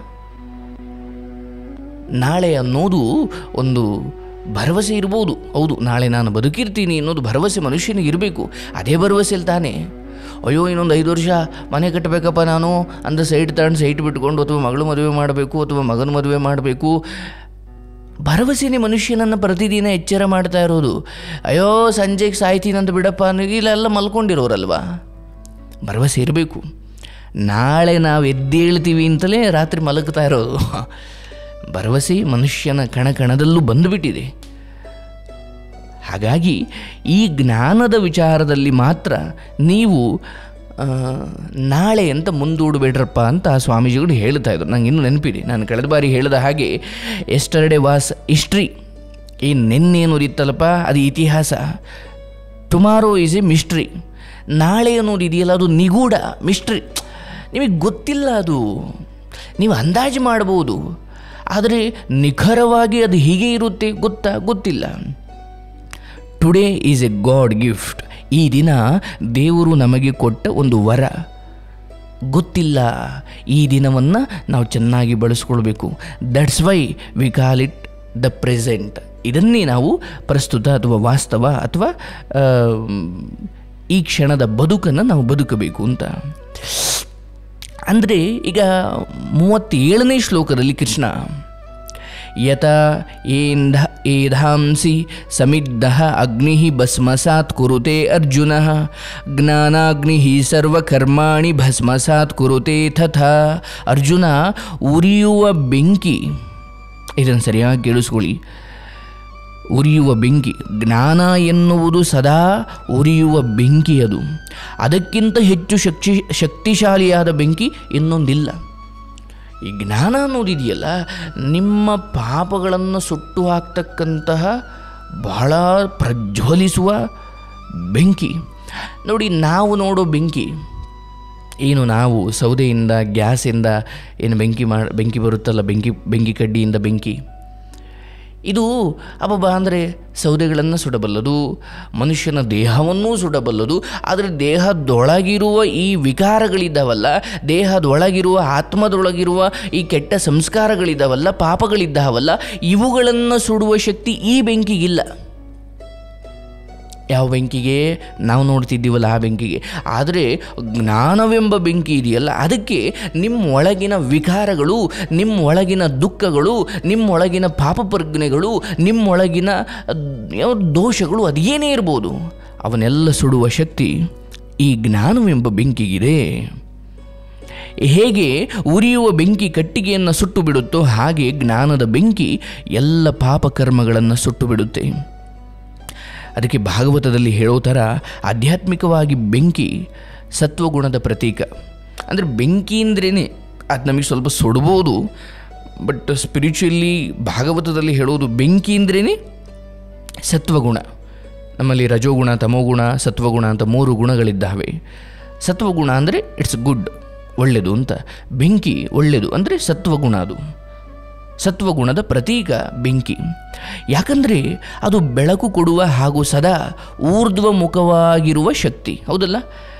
ನಾಳೆ ಅನ್ನೋದು ಒಂದು ಭರವಸೆ ಇರ್ಬೋದು ಹೌದು ನಾಳೆ ನಾನು ಬದುಕಿರ್ತೀನಿ ಅನ್ನೋದು ಭರವಸೆ ಮನುಷ್ಯನಿಗೆ ಇರಬೇಕು ಅದೇ ಭರವಸೆಯಲ್ಲಿ ತಾನೇ ಅಯ್ಯೋ ಇನ್ನೊಂದು ಐದು ವರ್ಷ ಮನೆ ಕಟ್ಟಬೇಕಪ್ಪ ನಾನು ಅಂದ್ರೆ ಸೈಟ್ ತಗೊಂಡು ಸೈಟ್ ಬಿಟ್ಕೊಂಡು ಅಥವಾ ಮಗಳು ಮದುವೆ ಮಾಡಬೇಕು ಅಥವಾ ಮಗನ ಮದುವೆ ಮಾಡಬೇಕು ಭರವಸೆನೇ ಮನುಷ್ಯನನ್ನು ಪ್ರತಿದಿನ ಎಚ್ಚರ ಮಾಡ್ತಾ ಇರೋದು ಅಯ್ಯೋ ಸಂಜೆಗೆ ಸಾಯ್ತೀನಂತ ಬಿಡಪ್ಪ ಅನ್ನೋದು ಇಲ್ಲೆಲ್ಲ ಮಲ್ಕೊಂಡಿರೋರಲ್ವಾ ಭರವಸೆ ಇರಬೇಕು ನಾಳೆ ನಾವು ಎದ್ದೇಳ್ತೀವಿ ಅಂತಲೇ ರಾತ್ರಿ ಮಲಗ್ತಾ ಇರೋದು ಭರವಸೆ ಮನುಷ್ಯನ ಕಣ ಕಣದಲ್ಲೂ ಬಂದುಬಿಟ್ಟಿದೆ ಹಾಗಾಗಿ ಈ ಜ್ಞಾನದ ವಿಚಾರದಲ್ಲಿ ಮಾತ್ರ ನೀವು ಆ, ನಾಳೆ ಅಂತ ಮುಂದೂಡಬೇಡ್ರಪ್ಪ ಅಂತ ಆ ಸ್ವಾಮೀಜಿಗಳು ಹೇಳ್ತಾ ಇದ್ರು ನಂಗೆ ಇನ್ನೂ ನೆನಪಿದೆ ನಾನು ಕಳೆದ ಬಾರಿ ಹೇಳಿದ ಹಾಗೆ ಎಸ್ಟರ್ಡೇ ವಾಸ್ ಹಿಸ್ಟ್ರಿ ಈ ನಿನ್ನೆ ಅನ್ನೋದಿತ್ತಲ್ಲಪ್ಪ ಅದು ಇತಿಹಾಸ ಟುಮಾರೋ ಈಸ್ ಎ ಮಿಸ್ಟ್ರಿ ನಾಳೆ ಅನ್ನೋದು ಇದೆಯಲ್ಲ ಅದು ನಿಗೂಢ ಮಿಸ್ಟ್ರಿ ನಿಮಗೆ ಗೊತ್ತಿಲ್ಲ ಅದು ನೀವು ಅಂದಾಜು ಮಾಡ್ಬೋದು ಆದರೆ ನಿಖರವಾಗಿ ಅದು ಹೀಗೆ ಇರುತ್ತೆ ಗೊತ್ತಾ ಗೊತ್ತಿಲ್ಲ today is a god gift ಈ ದಿನ ದೇವರು ನಮಗೆ ಕೊಟ್ಟ ಒಂದು ವರ ಗೊತ್ತಿಲ್ಲ ಈ ದಿನವನ್ನು ನಾವು ಚೆನ್ನಾಗಿ ಬಳಸ್ಕೊಳ್ಬೇಕು that's why we call it the present ಇದನ್ನೇ ನಾವು ಪ್ರಸ್ತುತ ಅಥವಾ ವಾಸ್ತವ ಅಥವಾ ಆ, ಈ ಕ್ಷಣದ ಬದುಕನ್ನು ನಾವು ಬದುಕಬೇಕು ಅಂತ ಅಂದರೆ ಈಗ ಮೂವತ್ತೇಳನೇ ಶ್ಲೋಕದಲ್ಲಿ ಕೃಷ್ಣ ಯತ ಏಂಧ ಏಧಾಂಸಿ ಸಮಿದ್ಧ ಅಗ್ನಿ ಭಸ್ಮಸಾತ್ ಕುರುತೆ ಅರ್ಜುನ ಜ್ಞಾನಾಗ್ನಿ ಸರ್ವಕರ್ಮಾಣಿ ಭಸ್ಮಸಾತ್ ಕುರುತೆ ತಥಾ ಅರ್ಜುನ ಉರಿಯುವ ಬೆಂಕಿ ಇದನ್ನು ಸರಿಯಾಗಿ ಕೇಳಿಸ್ಕೊಳ್ಳಿ ಉರಿಯುವ ಬೆಂಕಿ ಜ್ಞಾನ ಎನ್ನುವುದು ಸದಾ ಉರಿಯುವ ಬೆಂಕಿ ಅದು ಅದಕ್ಕಿಂತ ಹೆಚ್ಚು ಶಕ್ತಿ ಶಕ್ತಿಶಾಲಿಯಾದ ಬೆಂಕಿ ಇನ್ನೊಂದಿಲ್ಲ ಈ ಜ್ಞಾನ ಅನ್ನೋದಿದೆಯಲ್ಲ ನಿಮ್ಮ ಪಾಪಗಳನ್ನು ಸುಟ್ಟು ಹಾಕ್ತಕ್ಕಂತಹ ಬಹಳ ಪ್ರಜ್ವಲಿಸುವ ಬೆಂಕಿ ನೋಡಿ ನಾವು ನೋಡೋ ಬೆಂಕಿ ಏನು ನಾವು ಸೌದೆಯಿಂದ ಗ್ಯಾಸಿಂದ ಏನು ಬೆಂಕಿ ಮಾಡಿ ಬೆಂಕಿ ಬರುತ್ತಲ್ಲ ಬೆಂಕಿ ಬೆಂಕಿ ಕಡ್ಡಿಯಿಂದ ಬೆಂಕಿ ಇದು ಅಬ್ಬಬ್ಬ ಅಂದರೆ ಸೌದೆಗಳನ್ನು ಸುಡಬಲ್ಲದು ಮನುಷ್ಯನ ದೇಹವನ್ನೂ ಸುಡಬಲ್ಲದು ಆದರೆ ದೇಹದೊಳಗಿರುವ ಈ ವಿಕಾರಗಳಿದ್ದಾವಲ್ಲ ದೇಹದೊಳಗಿರುವ ಆತ್ಮದೊಳಗಿರುವ ಈ ಕೆಟ್ಟ ಸಂಸ್ಕಾರಗಳಿದ್ದಾವಲ್ಲ ಪಾಪಗಳಿದ್ದಾವಲ್ಲ ಇವುಗಳನ್ನು ಸುಡುವ ಶಕ್ತಿ ಈ ಬೆಂಕಿಗಿಲ್ಲ ಯಾವ ಬೆಂಕಿಗೆ ನಾವು ನೋಡ್ತಿದ್ದೀವಲ್ಲ ಆ ಬೆಂಕಿಗೆ ಆದರೆ ಜ್ಞಾನವೆಂಬ ಬೆಂಕಿ ಇದೆಯಲ್ಲ ಅದಕ್ಕೆ ನಿಮ್ಮ ಒಳಗಿನ ವಿಕಾರಗಳು ನಿಮ್ಮ ಒಳಗಿನ ದುಃಖಗಳು ನಿಮ್ಮ ಒಳಗಿನ ಪಾಪ ಪ್ರಜ್ಞೆಗಳು ನಿಮ್ಮೊಳಗಿನ ಯಾವ ದೋಷಗಳು ಅದೇನೇ ಇರ್ಬೋದು ಅವನ್ನೆಲ್ಲ ಸುಡುವ ಶಕ್ತಿ ಈ ಜ್ಞಾನವೆಂಬ ಬೆಂಕಿಗಿದೆ ಹೇಗೆ ಉರಿಯುವ ಬೆಂಕಿ ಕಟ್ಟಿಗೆಯನ್ನು ಸುಟ್ಟು ಬಿಡುತ್ತೋ ಹಾಗೆ ಜ್ಞಾನದ ಬೆಂಕಿ ಎಲ್ಲ ಪಾಪಕರ್ಮಗಳನ್ನು ಸುಟ್ಟು ಬಿಡುತ್ತೆ ಅದಕ್ಕೆ ಭಾಗವತದಲ್ಲಿ ಹೇಳೋ ಥರ ಆಧ್ಯಾತ್ಮಿಕವಾಗಿ ಬೆಂಕಿ ಸತ್ವಗುಣದ ಪ್ರತೀಕ ಅಂದರೆ ಬೆಂಕಿ ಅಂದ್ರೇ ಅದು ನಮಗೆ ಸ್ವಲ್ಪ ಸುಡ್ಬೋದು ಬಟ್ ಸ್ಪಿರಿಚುವಲಿ ಭಾಗವತದಲ್ಲಿ ಹೇಳೋದು ಬೆಂಕಿ ಅಂದ್ರೇ ಸತ್ವಗುಣ ನಮ್ಮಲ್ಲಿ ರಜೋಗುಣ ತಮೋಗುಣ ಸತ್ವಗುಣ ಅಂತ ಮೂರು ಗುಣಗಳಿದ್ದಾವೆ ಸತ್ವಗುಣ ಅಂದರೆ ಇಟ್ಸ್ ಗುಡ್ ಒಳ್ಳೆಯದು ಅಂತ ಬೆಂಕಿ ಒಳ್ಳೆಯದು ಅಂದರೆ ಸತ್ವಗುಣ ಅದು ಸತ್ವಗುಣದ ಪ್ರತೀಕ ಬೆಂಕಿ ಯಾಕಂದರೆ ಅದು ಬೆಳಕು ಕೊಡುವ ಹಾಗೂ ಸದಾ ಊರ್ಧ್ವಮುಖವಾಗಿರುವ ಶಕ್ತಿ ಹೌದಲ್ಲ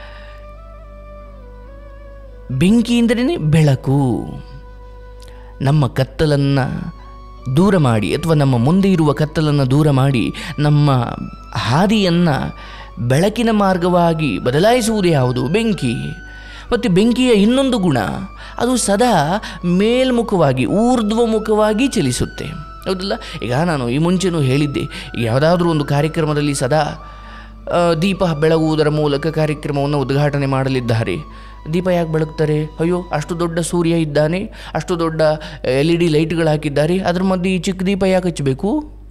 ಬೆಂಕಿ ಅಂದ್ರೇ ಬೆಳಕು ನಮ್ಮ ಕತ್ತಲನ್ನು ದೂರ ಮಾಡಿ ಅಥವಾ ನಮ್ಮ ಮುಂದೆ ಇರುವ ಕತ್ತಲನ್ನು ದೂರ ಮಾಡಿ ನಮ್ಮ ಹಾದಿಯನ್ನು ಬೆಳಕಿನ ಮಾರ್ಗವಾಗಿ ಬದಲಾಯಿಸುವುದು ಯಾವುದು ಬೆಂಕಿ ಮತ್ತು ಬೆಂಕಿಯ ಇನ್ನೊಂದು ಗುಣ ಅದು ಸದಾ ಮೇಲ್ಮುಖವಾಗಿ ಊರ್ಧ್ವಮುಖವಾಗಿ ಚಲಿಸುತ್ತೆ ಹೌದಲ್ಲ ಈಗ ನಾನು ಈ ಮುಂಚೆನೂ ಹೇಳಿದ್ದೆ ಈಗ ಯಾವುದಾದ್ರೂ ಒಂದು ಕಾರ್ಯಕ್ರಮದಲ್ಲಿ ಸದಾ ಆ, ದೀಪ ಬೆಳಗುವುದರ ಮೂಲಕ ಕಾರ್ಯಕ್ರಮವನ್ನು ಉದ್ಘಾಟನೆ ಮಾಡಲಿದ್ದಾರೆ ದೀಪ ಯಾಕೆ ಬೆಳಗ್ತಾರೆ ಅಯ್ಯೋ ಅಷ್ಟು ದೊಡ್ಡ ಸೂರ್ಯ ಇದ್ದಾನೆ ಅಷ್ಟು ದೊಡ್ಡ ಎಲ್ ಇ ಡಿ ಲೈಟ್ಗಳು ಹಾಕಿದ್ದಾರೆ ಅದ್ರ ಮಧ್ಯೆ ಈ ಚಿಕ್ಕ ದೀಪ ಯಾಕೆ ಹಚ್ಚಬೇಕು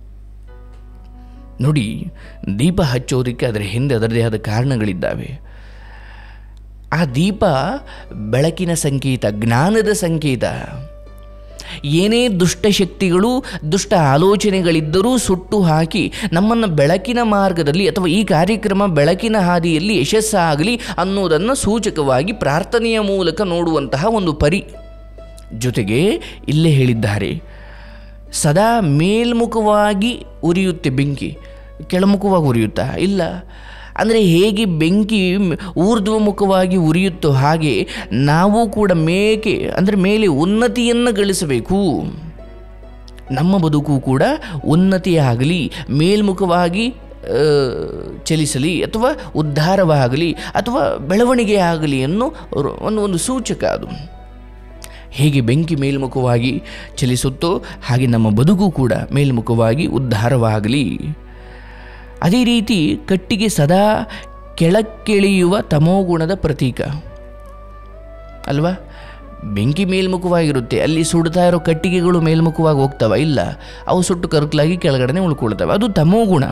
ನೋಡಿ ದೀಪ ಹಚ್ಚೋದಕ್ಕೆ ಅದರ ಹಿಂದೆ ಅದರದೇ ಆದ ಕಾರಣಗಳಿದ್ದಾವೆ ಆ ದೀಪ ಬೆಳಕಿನ ಸಂಕೇತ ಜ್ಞಾನದ ಸಂಕೇತ ಏನೇ ದುಷ್ಟಶಕ್ತಿಗಳು ದುಷ್ಟ ಆಲೋಚನೆಗಳಿದ್ದರೂ ಸುಟ್ಟು ಹಾಕಿ ನಮ್ಮನ್ನು ಬೆಳಕಿನ ಮಾರ್ಗದಲ್ಲಿ ಅಥವಾ ಈ ಕಾರ್ಯಕ್ರಮ ಬೆಳಕಿನ ಹಾದಿಯಲ್ಲಿ ಯಶಸ್ಸಾಗಲಿ ಅನ್ನೋದನ್ನು ಸೂಚಕವಾಗಿ ಪ್ರಾರ್ಥನೆಯ ಮೂಲಕ ನೋಡುವಂತಹ ಒಂದು ಪರಿ ಜೊತೆಗೆ ಇಲ್ಲೇ ಹೇಳಿದ್ದಾರೆ ಸದಾ ಮೇಲ್ಮುಖವಾಗಿ ಉರಿಯುತ್ತೆ ಬೆಂಕಿ ಕೆಳಮುಖವಾಗಿ ಉರಿಯುತ್ತಾ ಇಲ್ಲ ಅಂದರೆ ಹೇಗೆ ಬೆಂಕಿ ಮ್- ಊರ್ಧ್ವಮುಖವಾಗಿ ಉರಿಯುತ್ತೋ ಹಾಗೆ ನಾವು ಕೂಡ ಮೇಕೆ ಅಂದರೆ ಮೇಲೆ ಉನ್ನತಿಯನ್ನು ಗಳಿಸಬೇಕು ನಮ್ಮ ಬದುಕು ಕೂಡ ಉನ್ನತಿಯಾಗಲಿ ಮೇಲ್ಮುಖವಾಗಿ ಆ, ಚಲಿಸಲಿ ಅಥವಾ ಉದ್ಧಾರವಾಗಲಿ ಅಥವಾ ಬೆಳವಣಿಗೆ ಆಗಲಿ ಅನ್ನೋ ರು- ಒಂದು ಒಂದು ಸೂಚಕ ಅದು ಹೇಗೆ ಬೆಂಕಿ ಮೇಲ್ಮುಖವಾಗಿ ಚಲಿಸುತ್ತೋ ಹಾಗೆ ನಮ್ಮ ಬದುಕು ಕೂಡ ಮೇಲ್ಮುಖವಾಗಿ ಉದ್ಧಾರವಾಗಲಿ ಅದೇ ರೀತಿ ಕಟ್ಟಿಗೆ ಸದಾ ಕೆಳಕ್ಕಿಳಿಯುವ ತಮೋಗುಣದ ಪ್ರತೀಕ ಅಲ್ವಾ ಬೆಂಕಿ ಮೇಲ್ಮುಖವಾಗಿರುತ್ತೆ ಅಲ್ಲಿ ಸುಡ್ತಾ ಇರೋ ಕಟ್ಟಿಗೆಗಳು ಮೇಲ್ಮುಖವಾಗಿ ಹೋಗ್ತವ ಇಲ್ಲ ಅವು ಸುಟ್ಟು ಕರ್ಕಲಾಗಿ ಕೆಳಗಡೆ ಉಳ್ಕೊಳ್ತವೆ ಅದು ತಮೋಗುಣ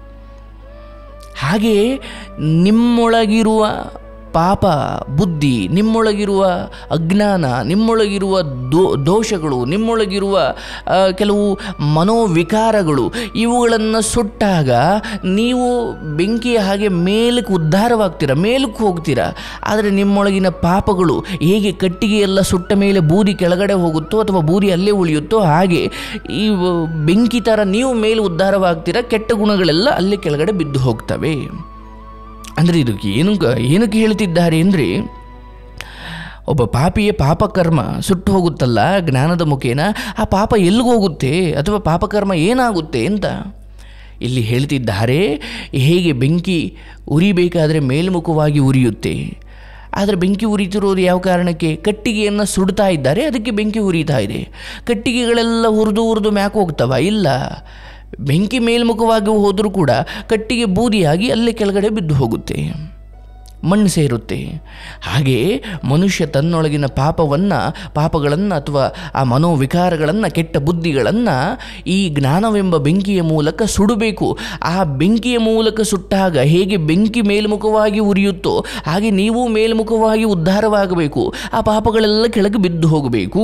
ಹಾಗೆಯೇ ನಿಮ್ಮೊಳಗಿರುವ ಪಾಪ ಬುದ್ಧಿ ನಿಮ್ಮೊಳಗಿರುವ ಅಜ್ಞಾನ ನಿಮ್ಮೊಳಗಿರುವ ದೋ ದೋಷಗಳು ನಿಮ್ಮೊಳಗಿರುವ ಆ, ಕೆಲವು ಮನೋವಿಕಾರಗಳು ಇವುಗಳನ್ನು ಸುಟ್ಟಾಗ ನೀವು ಬೆಂಕಿಯ ಹಾಗೆ ಮೇಲಕ್ಕೆ ಉದ್ಧಾರವಾಗ್ತೀರ ಮೇಲಕ್ಕೆ ಹೋಗ್ತೀರ ಆದರೆ ನಿಮ್ಮೊಳಗಿನ ಪಾಪಗಳು ಹೇಗೆ ಕಟ್ಟಿಗೆ ಎಲ್ಲ ಸುಟ್ಟ ಮೇಲೆ ಬೂದಿ ಕೆಳಗಡೆ ಹೋಗುತ್ತೋ ಅಥವಾ ಬೂದಿ ಅಲ್ಲೇ ಉಳಿಯುತ್ತೋ ಹಾಗೆ ಈ ವ- ಬೆಂಕಿ ಥರ ನೀವು ಮೇಲೆ ಉದ್ಧಾರವಾಗ್ತೀರ ಕೆಟ್ಟ ಗುಣಗಳೆಲ್ಲ ಅಲ್ಲೇ ಕೆಳಗಡೆ ಬಿದ್ದು ಹೋಗ್ತವೆ ಅಂದರೆ ಇದಕ್ಕೆ ಏನು ಏನಕ್ಕೆ ಹೇಳ್ತಿದ್ದಾರೆ ಅಂದರೆ ಒಬ್ಬ ಪಾಪಿಯ ಪಾಪಕರ್ಮ ಸುಟ್ಟು ಹೋಗುತ್ತಲ್ಲ ಜ್ಞಾನದ ಮುಖೇನ ಆ ಪಾಪ ಎಲ್ಲಿಗೆ ಹೋಗುತ್ತೆ ಅಥವಾ ಪಾಪಕರ್ಮ ಏನಾಗುತ್ತೆ ಅಂತ ಇಲ್ಲಿ ಹೇಳ್ತಿದ್ದಾರೆ ಹೇಗೆ ಬೆಂಕಿ ಉರಿಬೇಕಾದರೆ ಮೇಲ್ಮುಖವಾಗಿ ಉರಿಯುತ್ತೆ ಆದರೆ ಬೆಂಕಿ ಉರಿತಿರೋದು ಯಾವ ಕಾರಣಕ್ಕೆ ಕಟ್ಟಿಗೆಯನ್ನು ಸುಡ್ತಾ ಇದ್ದಾರೆ ಅದಕ್ಕೆ ಬೆಂಕಿ ಉರಿತಾ ಇದೆ ಕಟ್ಟಿಗೆಗಳೆಲ್ಲ ಹುರಿದು ಹುರಿದು ಮ್ಯಾಕ್ ಹೋಗ್ತವ ಇಲ್ಲ ಬೆಂಕಿ ಮೇಲ್ಮುಖವಾಗಿ ಹೋದರೂ ಕೂಡ ಕಟ್ಟಿಗೆ ಬೂದಿಯಾಗಿ ಅಲ್ಲೇ ಕೆಳಗಡೆ ಬಿದ್ದು ಹೋಗುತ್ತೆ ಮಣ್ಣು ಸೇರುತ್ತೆ ಹಾಗೆ ಮನುಷ್ಯ ತನ್ನೊಳಗಿನ ಪಾಪವನ್ನು ಪಾಪಗಳನ್ನು ಅಥವಾ ಆ ಮನೋವಿಕಾರಗಳನ್ನು ಕೆಟ್ಟ ಬುದ್ಧಿಗಳನ್ನು ಈ ಜ್ಞಾನವೆಂಬ ಬೆಂಕಿಯ ಮೂಲಕ ಸುಡಬೇಕು ಆ ಬೆಂಕಿಯ ಮೂಲಕ ಸುಟ್ಟಾಗ ಹೇಗೆ ಬೆಂಕಿ ಮೇಲ್ಮುಖವಾಗಿ ಉರಿಯುತ್ತೋ ಹಾಗೆ ನೀವು ಮೇಲ್ಮುಖವಾಗಿ ಉದ್ಧಾರವಾಗಬೇಕು ಆ ಪಾಪಗಳೆಲ್ಲ ಕೆಳಗೆ ಬಿದ್ದು ಹೋಗಬೇಕು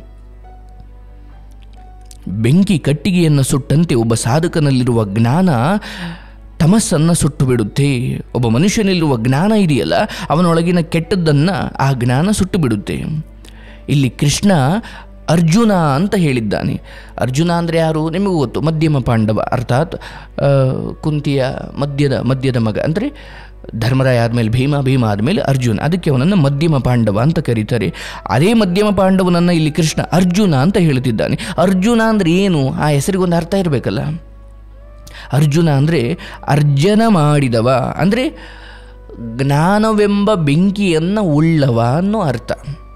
ಬೆಂಕಿ ಕಟ್ಟಿಗೆಯನ್ನು ಸುಟ್ಟಂತೆ ಒಬ್ಬ ಸಾಧಕನಲ್ಲಿರುವ ಜ್ಞಾನ ತಮಸ್ಸನ್ನು ಸುಟ್ಟು ಬಿಡುತ್ತೆ ಒಬ್ಬ ಮನುಷ್ಯನಲ್ಲಿರುವ ಜ್ಞಾನ ಇದೆಯಲ್ಲ ಅವನೊಳಗಿನ ಕೆಟ್ಟದ್ದನ್ನು ಆ ಜ್ಞಾನ ಸುಟ್ಟು ಬಿಡುತ್ತೆ ಇಲ್ಲಿ ಕೃಷ್ಣ ಅರ್ಜುನ ಅಂತ ಹೇಳಿದ್ದಾನೆ ಅರ್ಜುನ ಅಂದರೆ ಯಾರು ನಿಮಗೂ ಗೊತ್ತು ಮಧ್ಯಮ ಪಾಂಡವ ಅರ್ಥಾತ್ ಆ, ಕುಂತಿಯ ಮಧ್ಯದ ಮಧ್ಯದ ಮಗ ಅಂದರೆ ಧರ್ಮರಾಯ ಆದಮೇಲೆ ಭೀಮ ಭೀಮ ಆದಮೇಲೆ ಅರ್ಜುನ ಅದಕ್ಕೆ ಅವನನ್ನು ಮಧ್ಯಮ ಪಾಂಡವ ಅಂತ ಕರೀತಾರೆ ಅದೇ ಮಧ್ಯಮ ಪಾಂಡವನನ್ನು ಇಲ್ಲಿ ಕೃಷ್ಣ ಅರ್ಜುನ ಅಂತ ಹೇಳ್ತಿದ್ದಾನೆ ಅರ್ಜುನ ಅಂದರೆ ಏನು ಆ ಹೆಸರಿಗೊಂದು ಅರ್ಥ ಇರಬೇಕಲ್ಲ ಅರ್ಜುನ ಅಂದರೆ ಅರ್ಜನ ಮಾಡಿದವ ಅಂದರೆ ಜ್ಞಾನವೆಂಬ ಬೆಂಕಿಯನ್ನು ಉಳ್ಳವ ಅನ್ನೋ ಅರ್ಥ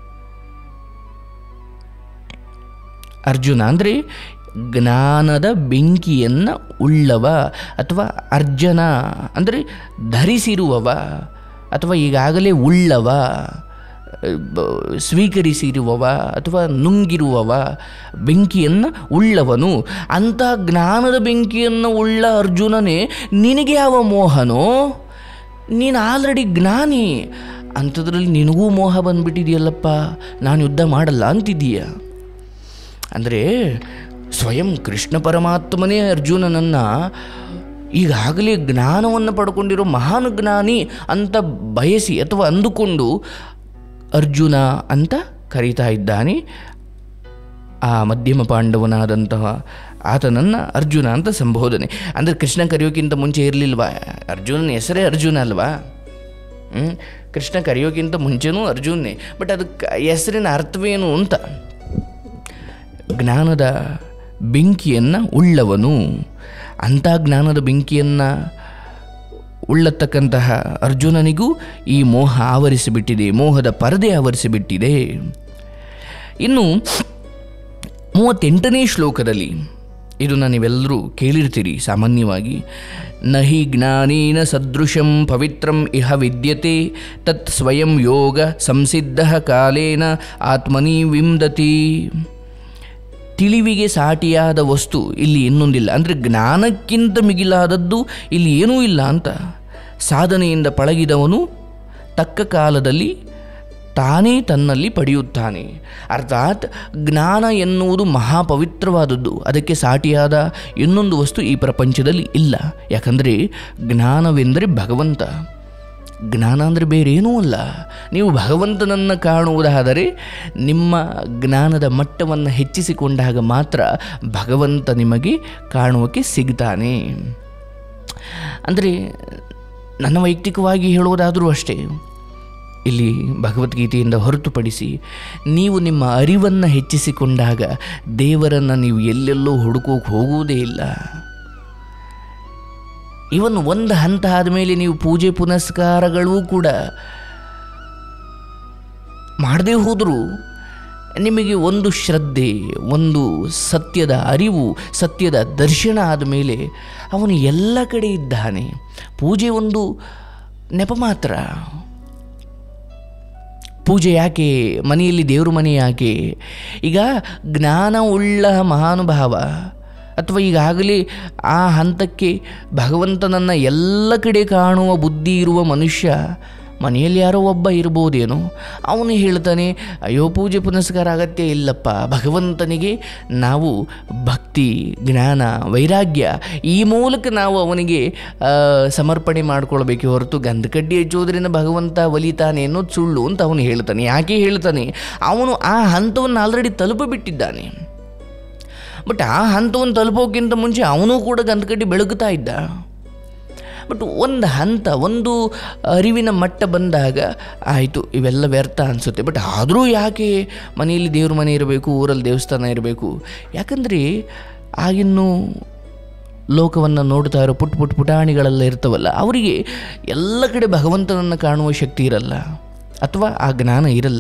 ಅರ್ಜುನ ಅಂದರೆ ಜ್ಞಾನದ ಬೆಂಕಿಯನ್ನು ಉಳ್ಳವ ಅಥವಾ ಅರ್ಜನ ಅಂದರೆ ಧರಿಸಿರುವವ ಅಥವಾ ಈಗಾಗಲೇ ಉಳ್ಳವ ಬ- ಸ್ವೀಕರಿಸಿರುವವ ಅಥವಾ ನುಂಗಿರುವವ ಬೆಂಕಿಯನ್ನು ಉಳ್ಳವನು ಅಂಥ ಜ್ಞಾನದ ಬೆಂಕಿಯನ್ನು ಉಳ್ಳ ಅರ್ಜುನನೇ ನಿನಗೆ ಯಾವ ಮೋಹನೋ ನೀನು ಆಲ್ರೆಡಿ ಜ್ಞಾನಿ ಅಂಥದ್ರಲ್ಲಿ ನಿನಗೂ ಮೋಹ ಬಂದ್ಬಿಟ್ಟಿದೆಯಲ್ಲಪ್ಪ ನಾನು ಯುದ್ಧ ಮಾಡಲ್ಲ ಅಂತಿದ್ದೀಯ ಅಂದರೆ ಸ್ವಯಂ ಕೃಷ್ಣ ಪರಮಾತ್ಮನೇ ಅರ್ಜುನನನ್ನು ಈಗಾಗಲೇ ಜ್ಞಾನವನ್ನು ಪಡ್ಕೊಂಡಿರೋ ಮಹಾನ್ ಜ್ಞಾನಿ ಅಂತ ಬಯಸಿ ಅಥವಾ ಅಂದುಕೊಂಡು ಅರ್ಜುನ ಅಂತ ಕರೀತಾ ಇದ್ದಾನೆ ಆ ಮಧ್ಯಮ ಪಾಂಡವನಾದಂತಹ ಆತನನ್ನು ಅರ್ಜುನ ಅಂತ ಸಂಬೋಧನೆ ಅಂದರೆ ಕೃಷ್ಣ ಕರೆಯೋಕ್ಕಿಂತ ಮುಂಚೆ ಇರಲಿಲ್ವಾ ಅರ್ಜುನನ ಹೆಸರೇ ಅರ್ಜುನ ಅಲ್ವಾ ಹ್ಮ್? ಕೃಷ್ಣ ಕರೆಯೋಕ್ಕಿಂತ ಮುಂಚೆನೂ ಅರ್ಜುನೇ ಬಟ್ ಅದಕ್ಕೆ ಹೆಸರಿನ ಅರ್ಥವೇನು ಅಂತ ಜ್ಞಾನದ ಬೆಂಕಿಯನ್ನು ಉಳ್ಳವನು ಅಂಥ ಜ್ಞಾನದ ಬೆಂಕಿಯನ್ನು ಉಳ್ಳತಕ್ಕಂತಹ ಅರ್ಜುನನಿಗೂ ಈ ಮೋಹ ಆವರಿಸಿಬಿಟ್ಟಿದೆ ಮೋಹದ ಪರದೆ ಆವರಿಸಿಬಿಟ್ಟಿದೆ ಇನ್ನು ಮೂವತ್ತೆಂಟನೇ ಶ್ಲೋಕದಲ್ಲಿ ಇದನ್ನು ನೀವೆಲ್ಲರೂ ಕೇಳಿರ್ತೀರಿ ಸಾಮಾನ್ಯವಾಗಿ ನಹಿ ಜ್ಞಾನೇನ ಸದೃಶಂ ಪವಿತ್ರಂ ಇಹ ವಿದ್ಯತೆ ತತ್ ಸ್ವಯಂ ಯೋಗ ಸಂಸಿದ್ಧ ಕಾಲೇನ ಆತ್ಮನಿ ವಿಂದತಿ ತಿಳಿವಿಗೆ ಸಾಟಿಯಾದ ವಸ್ತು ಇಲ್ಲಿ ಇನ್ನೊಂದಿಲ್ಲ ಅಂದರೆ ಜ್ಞಾನಕ್ಕಿಂತ ಮಿಗಿಲಾದದ್ದು ಇಲ್ಲಿ ಏನೂ ಇಲ್ಲ ಅಂತ ಸಾಧನೆಯಿಂದ ಪಳಗಿದವನು ತಕ್ಕ ಕಾಲದಲ್ಲಿ ತಾನೇ ತನ್ನಲ್ಲಿ ಪಡೆಯುತ್ತಾನೆ ಅರ್ಥಾತ್ ಜ್ಞಾನ ಎನ್ನುವುದು ಮಹಾಪವಿತ್ರವಾದದ್ದು ಅದಕ್ಕೆ ಸಾಟಿಯಾದ ಇನ್ನೊಂದು ವಸ್ತು ಈ ಪ್ರಪಂಚದಲ್ಲಿ ಇಲ್ಲ ಯಾಕಂದರೆ ಜ್ಞಾನವೆಂದರೆ ಭಗವಂತ ಜ್ಞಾನ ಅಂದರೆ ಬೇರೇನೂ ಅಲ್ಲ ನೀವು ಭಗವಂತನನ್ನು ಕಾಣುವುದಾದರೆ ನಿಮ್ಮ ಜ್ಞಾನದ ಮಟ್ಟವನ್ನು ಹೆಚ್ಚಿಸಿಕೊಂಡಾಗ ಮಾತ್ರ ಭಗವಂತ ನಿಮಗೆ ಕಾಣುವಕ್ಕೆ ಸಿಗ್ತಾನೆ ಅಂದರೆ ನನ್ನ ವೈಯಕ್ತಿಕವಾಗಿ ಹೇಳುವುದಾದರೂ ಅಷ್ಟೇ ಇಲ್ಲಿ ಭಗವದ್ಗೀತೆಯಿಂದ ಹೊರತುಪಡಿಸಿ ನೀವು ನಿಮ್ಮ ಅರಿವನ್ನು ಹೆಚ್ಚಿಸಿಕೊಂಡಾಗ ದೇವರನ್ನು ನೀವು ಎಲ್ಲೆಲ್ಲೋ ಹುಡುಕೋಕೆ ಹೋಗುವುದೇ ಇಲ್ಲ ಇವನ್ ಒಂದು ಹಂತ ಆದಮೇಲೆ ನೀವು ಪೂಜೆ ಪುನಸ್ಕಾರಗಳೂ ಕೂಡ ಮಾಡದೇ ಹೋದರೂ ನಿಮಗೆ ಒಂದು ಶ್ರದ್ಧೆ ಒಂದು ಸತ್ಯದ ಅರಿವು ಸತ್ಯದ ದರ್ಶನ ಆದಮೇಲೆ ಅವನು ಎಲ್ಲ ಕಡೆ ಇದ್ದಾನೆ ಪೂಜೆ ಒಂದು ನೆಪ ಮಾತ್ರ ಪೂಜೆ ಯಾಕೆ ಮನೆಯಲ್ಲಿ ದೇವ್ರ ಮನೆ ಯಾಕೆ ಈಗ ಜ್ಞಾನ ಉಳ್ಳ ಮಹಾನುಭಾವ ಅಥವಾ ಈಗಾಗಲೇ ಆ ಹಂತಕ್ಕೆ ಭಗವಂತನನ್ನು ಎಲ್ಲ ಕಡೆ ಕಾಣುವ ಬುದ್ಧಿ ಇರುವ ಮನುಷ್ಯ ಮನೆಯಲ್ಲಿ ಯಾರೋ ಒಬ್ಬ ಇರ್ಬೋದೇನೋ ಅವನು ಹೇಳ್ತಾನೆ ಅಯ್ಯೋ ಪೂಜೆ ಪುನಸ್ಕಾರ ಅಗತ್ಯ ಇಲ್ಲಪ್ಪ ಭಗವಂತನಿಗೆ ನಾವು ಭಕ್ತಿ ಜ್ಞಾನ ವೈರಾಗ್ಯ ಈ ಮೂಲಕ ನಾವು ಅವನಿಗೆ ಆ, ಸಮರ್ಪಣೆ ಮಾಡ್ಕೊಳ್ಬೇಕೆ ಹೊರತು ಗಂಧಕಡ್ಡಿ ಹಚ್ಚೋದ್ರಿಂದ ಭಗವಂತ ಒಲಿತಾನೆ ಅನ್ನೋದು ಸುಳ್ಳು ಅಂತ ಅವನು ಹೇಳ್ತಾನೆ ಯಾಕೆ ಹೇಳ್ತಾನೆ ಅವನು ಆ ಹಂತವನ್ನು ಆಲ್ರೆಡಿ ತಲುಪಿಬಿಟ್ಟಿದ್ದಾನೆ ಬಟ್ ಆ ಹಂತವನ್ನು ತಲುಪೋಕ್ಕಿಂತ ಮುಂಚೆ ಅವನು ಕೂಡ ಗಂಧಕಡ್ಡಿ ಬೆಳಗುತ್ತಾ ಇದ್ದ ಬಟ್ ಒಂದು ಹಂತ ಒಂದು ಅರಿವಿನ ಮಟ್ಟ ಬಂದಾಗ ಆಯಿತು ಇವೆಲ್ಲ ವ್ಯರ್ಥ ಅನಿಸುತ್ತೆ ಬಟ್ ಆದರೂ ಯಾಕೆ ಮನೆಯಲ್ಲಿ ದೇವ್ರ ಮನೆ ಇರಬೇಕು ಊರಲ್ಲಿ ದೇವಸ್ಥಾನ ಇರಬೇಕು ಯಾಕಂದರೆ ಆಗಿನ್ನೂ ಲೋಕವನ್ನು ನೋಡ್ತಾ ಇರೋ ಪುಟ್ ಪುಟ್ ಪುಟಾಣಿಗಳೆಲ್ಲ ಇರ್ತವಲ್ಲ ಅವರಿಗೆ ಎಲ್ಲ ಕಡೆ ಭಗವಂತನನ್ನು ಕಾಣುವ ಶಕ್ತಿ ಇರಲ್ಲ ಅಥವಾ ಆ ಜ್ಞಾನ ಇರಲ್ಲ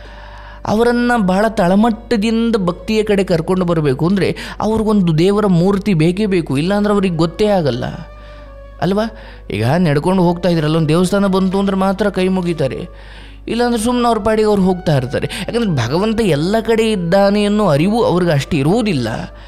ಅವರನ್ನು ಬಹಳ ತಳಮಟ್ಟದಿಂದ ಭಕ್ತಿಯ ಕಡೆ ಕರ್ಕೊಂಡು ಬರಬೇಕು ಅಂದರೆ ಅವ್ರಿಗೊಂದು ದೇವರ ಮೂರ್ತಿ ಬೇಕೇ ಬೇಕು ಇಲ್ಲಾಂದ್ರೆ ಅವ್ರಿಗೆ ಗೊತ್ತೇ ಆಗಲ್ಲ ಅಲ್ವಾ ಈಗ ನಡ್ಕೊಂಡು ಹೋಗ್ತಾ ಇದ್ರಲ್ಲ ಒಂದು ದೇವಸ್ಥಾನ ಬಂತು ಅಂದ್ರೆ ಮಾತ್ರ ಕೈ ಮುಗಿತಾರೆ ಇಲ್ಲಾಂದ್ರೆ ಸುಮ್ಮನೆ ಅವ್ರ ಪಾಡಿಗೆ ಅವ್ರು ಹೋಗ್ತಾ ಇರ್ತಾರೆ ಯಾಕಂದರೆ ಭಗವಂತ ಎಲ್ಲ ಕಡೆ ಇದ್ದಾನೆ ಅನ್ನೋ ಅರಿವು ಅವ್ರಿಗೆ ಅಷ್ಟು ಇರುವುದಿಲ್ಲ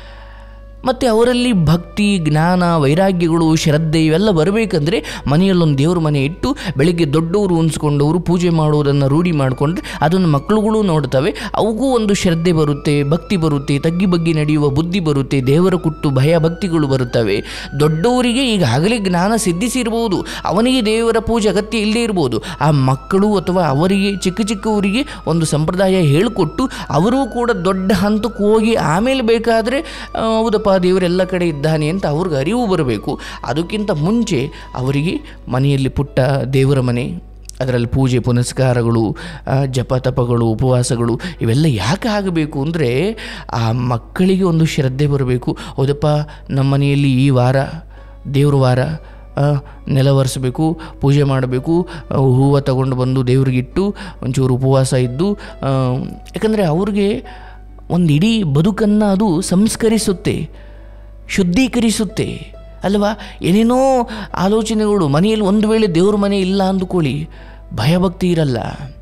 ಮತ್ತು ಅವರಲ್ಲಿ ಭಕ್ತಿ ಜ್ಞಾನ ವೈರಾಗ್ಯಗಳು ಶ್ರದ್ಧೆ ಇವೆಲ್ಲ ಬರಬೇಕಂದ್ರೆ ಮನೆಯಲ್ಲೊಂದು ದೇವ್ರ ಮನೆ ಇಟ್ಟು ಬೆಳಿಗ್ಗೆ ದೊಡ್ಡವರು ಉಣಿಸ್ಕೊಂಡವರು ಪೂಜೆ ಮಾಡುವುದನ್ನು ರೂಢಿ ಮಾಡಿಕೊಂಡ್ರೆ ಅದನ್ನು ಮಕ್ಕಳುಗಳು ನೋಡ್ತವೆ ಅವಕ್ಕೂ ಒಂದು ಶ್ರದ್ಧೆ ಬರುತ್ತೆ ಭಕ್ತಿ ಬರುತ್ತೆ ತಗ್ಗಿ ಬಗ್ಗಿ ನಡೆಯುವ ಬುದ್ಧಿ ಬರುತ್ತೆ ದೇವರ ಕುಟ್ಟು ಭಯ ಭಕ್ತಿಗಳು ಬರುತ್ತವೆ ದೊಡ್ಡವರಿಗೆ ಈಗಾಗಲೇ ಜ್ಞಾನ ಸಿದ್ಧಿಸಿರ್ಬೋದು ಅವನಿಗೆ ದೇವರ ಪೂಜೆ ಅಗತ್ಯ ಇಲ್ಲದೇ ಇರ್ಬೋದು ಆ ಮಕ್ಕಳು ಅಥವಾ ಅವರಿಗೆ ಚಿಕ್ಕ ಚಿಕ್ಕವರಿಗೆ ಒಂದು ಸಂಪ್ರದಾಯ ಹೇಳಿಕೊಟ್ಟು ಅವರೂ ಕೂಡ ದೊಡ್ಡ ಹಂತಕ್ಕೆ ಹೋಗಿ ಆಮೇಲೆ ಬೇಕಾದರೆ ಆ, ಹೌದಪ್ಪ ದೇವರೆಲ್ಲ ಕಡೆ ಇದ್ದಾನೆ ಅಂತ ಅವ್ರಿಗೆ ಅರಿವು ಬರಬೇಕು ಅದಕ್ಕಿಂತ ಮುಂಚೆ ಅವರಿಗೆ ಮನೆಯಲ್ಲಿ ಪುಟ್ಟ ದೇವರ ಮನೆ ಅದರಲ್ಲಿ ಪೂಜೆ ಪುನಸ್ಕಾರಗಳು ಆ, ಜಪ ತಪಗಳು ಉಪವಾಸಗಳು ಇವೆಲ್ಲ ಯಾಕೆ ಆಗಬೇಕು ಅಂದರೆ ಆ ಮಕ್ಕಳಿಗೆ ಒಂದು ಶ್ರದ್ಧೆ ಬರಬೇಕು ಹೌದಪ್ಪ ನಮ್ಮ ಮನೆಯಲ್ಲಿ ಈ ವಾರ ದೇವ್ರ ವಾರ ಆ, ನೆಲ ಒರೆಸಬೇಕು ಪೂಜೆ ಮಾಡಬೇಕು ಆ, ಹೂವು ತಗೊಂಡು ಬಂದು ದೇವ್ರಿಗಿಟ್ಟು ಒಂಚೂರು ಉಪವಾಸ ಇದ್ದು ಆ, ಯಾಕಂದರೆ ಅವ್ರಿಗೆ ಒಂದು ಇಡೀ ಬದುಕನ್ನು ಅದು ಸಂಸ್ಕರಿಸುತ್ತೆ ಶುದ್ಧೀಕರಿಸುತ್ತೆ ಅಲ್ವಾ ಏನೇನೋ ಆಲೋಚನೆಗಳು ಮನೆಯಲ್ಲಿ ಒಂದು ವೇಳೆ ದೇವ್ರ ಮನೆ ಇಲ್ಲ ಅಂದುಕೊಳ್ಳಿ ಭಯಭಕ್ತಿ ಇರಲ್ಲ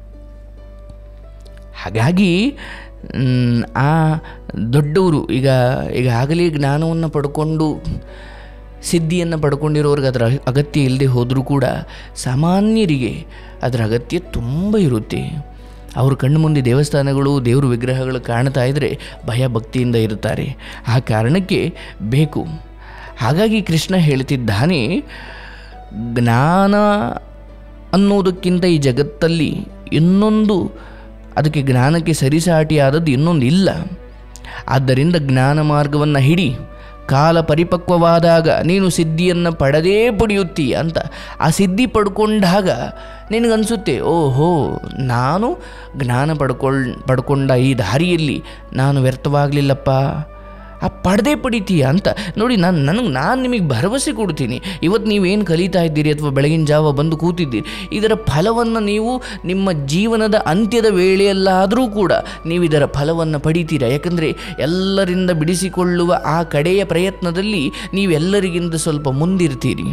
ಹಾಗಾಗಿ ಮ್, ಆ ದೊಡ್ಡವರು ಈಗ ಈಗ ಆಗಲೇ ಜ್ಞಾನವನ್ನು ಪಡ್ಕೊಂಡು ಸಿದ್ಧಿಯನ್ನು ಪಡ್ಕೊಂಡಿರೋರಿಗೆ ಅದರ ಅಗತ್ಯ ಇಲ್ಲದೆ ಹೋದರೂ ಕೂಡ ಸಾಮಾನ್ಯರಿಗೆ ಅದರ ಅಗತ್ಯ ತುಂಬ ಇರುತ್ತೆ ಅವ್ರ ಕಣ್ಣು ಮುಂದೆ ದೇವಸ್ಥಾನಗಳು ದೇವ್ರ ವಿಗ್ರಹಗಳು ಕಾಣ್ತಾ ಇದ್ದರೆ ಭಯ ಭಕ್ತಿಯಿಂದ ಇರುತ್ತಾರೆ ಆ ಕಾರಣಕ್ಕೆ ಬೇಕು ಹಾಗಾಗಿ ಕೃಷ್ಣ ಹೇಳ್ತಿದ್ದಾನೆ ಜ್ಞಾನ ಅನ್ನೋದಕ್ಕಿಂತ ಈ ಜಗತ್ತಲ್ಲಿ ಇನ್ನೊಂದು ಅದಕ್ಕೆ ಜ್ಞಾನಕ್ಕೆ ಸರಿಸಾಟಿಯಾದದ್ದು ಇನ್ನೊಂದು ಇಲ್ಲ ಆದ್ದರಿಂದ ಜ್ಞಾನ ಮಾರ್ಗವನ್ನು ಹಿಡಿ ಕಾಲ ಪರಿಪಕ್ವವಾದಾಗ ನೀನು ಸಿದ್ಧಿಯನ್ನು ಪಡೆದೇ ಪಡೆಯುತ್ತೀಯ ಅಂತ ಆ ಸಿದ್ಧಿ ಪಡ್ಕೊಂಡಾಗ ನಿನಗನ್ಸುತ್ತೆ ಓಹೋ ನಾನು ಜ್ಞಾನ ಪಡ್ಕೊಳ್ ಪಡ್ಕೊಂಡ ಈ ದಾರಿಯಲ್ಲಿ ನಾನು ವ್ಯರ್ಥವಾಗಲಿಲ್ಲಪ್ಪ ಆ ಪಡೆದೇ ಪಡಿತೀಯ ಅಂತ ನೋಡಿ ನಾನು ನನಗೆ ನಾನು ನಿಮಗೆ ಭರವಸೆ ಕೊಡ್ತೀನಿ ಇವತ್ತು ನೀವೇನು ಕಲಿತಾ ಇದ್ದೀರಿ ಅಥವಾ ಬೆಳಗಿನ ಜಾವ ಬಂದು ಕೂತಿದ್ದೀರಿ ಇದರ ಫಲವನ್ನು ನೀವು ನಿಮ್ಮ ಜೀವನದ ಅಂತ್ಯದ ವೇಳೆಯಲ್ಲಾದರೂ ಕೂಡ ನೀವು ಇದರ ಫಲವನ್ನು ಪಡಿತೀರಾ ಯಾಕಂದರೆ ಎಲ್ಲರಿಂದ ಬಿಡಿಸಿಕೊಳ್ಳುವ ಆ ಕಡೆಯ ಪ್ರಯತ್ನದಲ್ಲಿ ನೀವೆಲ್ಲರಿಗಿಂತ ಸ್ವಲ್ಪ ಮುಂದಿರ್ತೀರಿ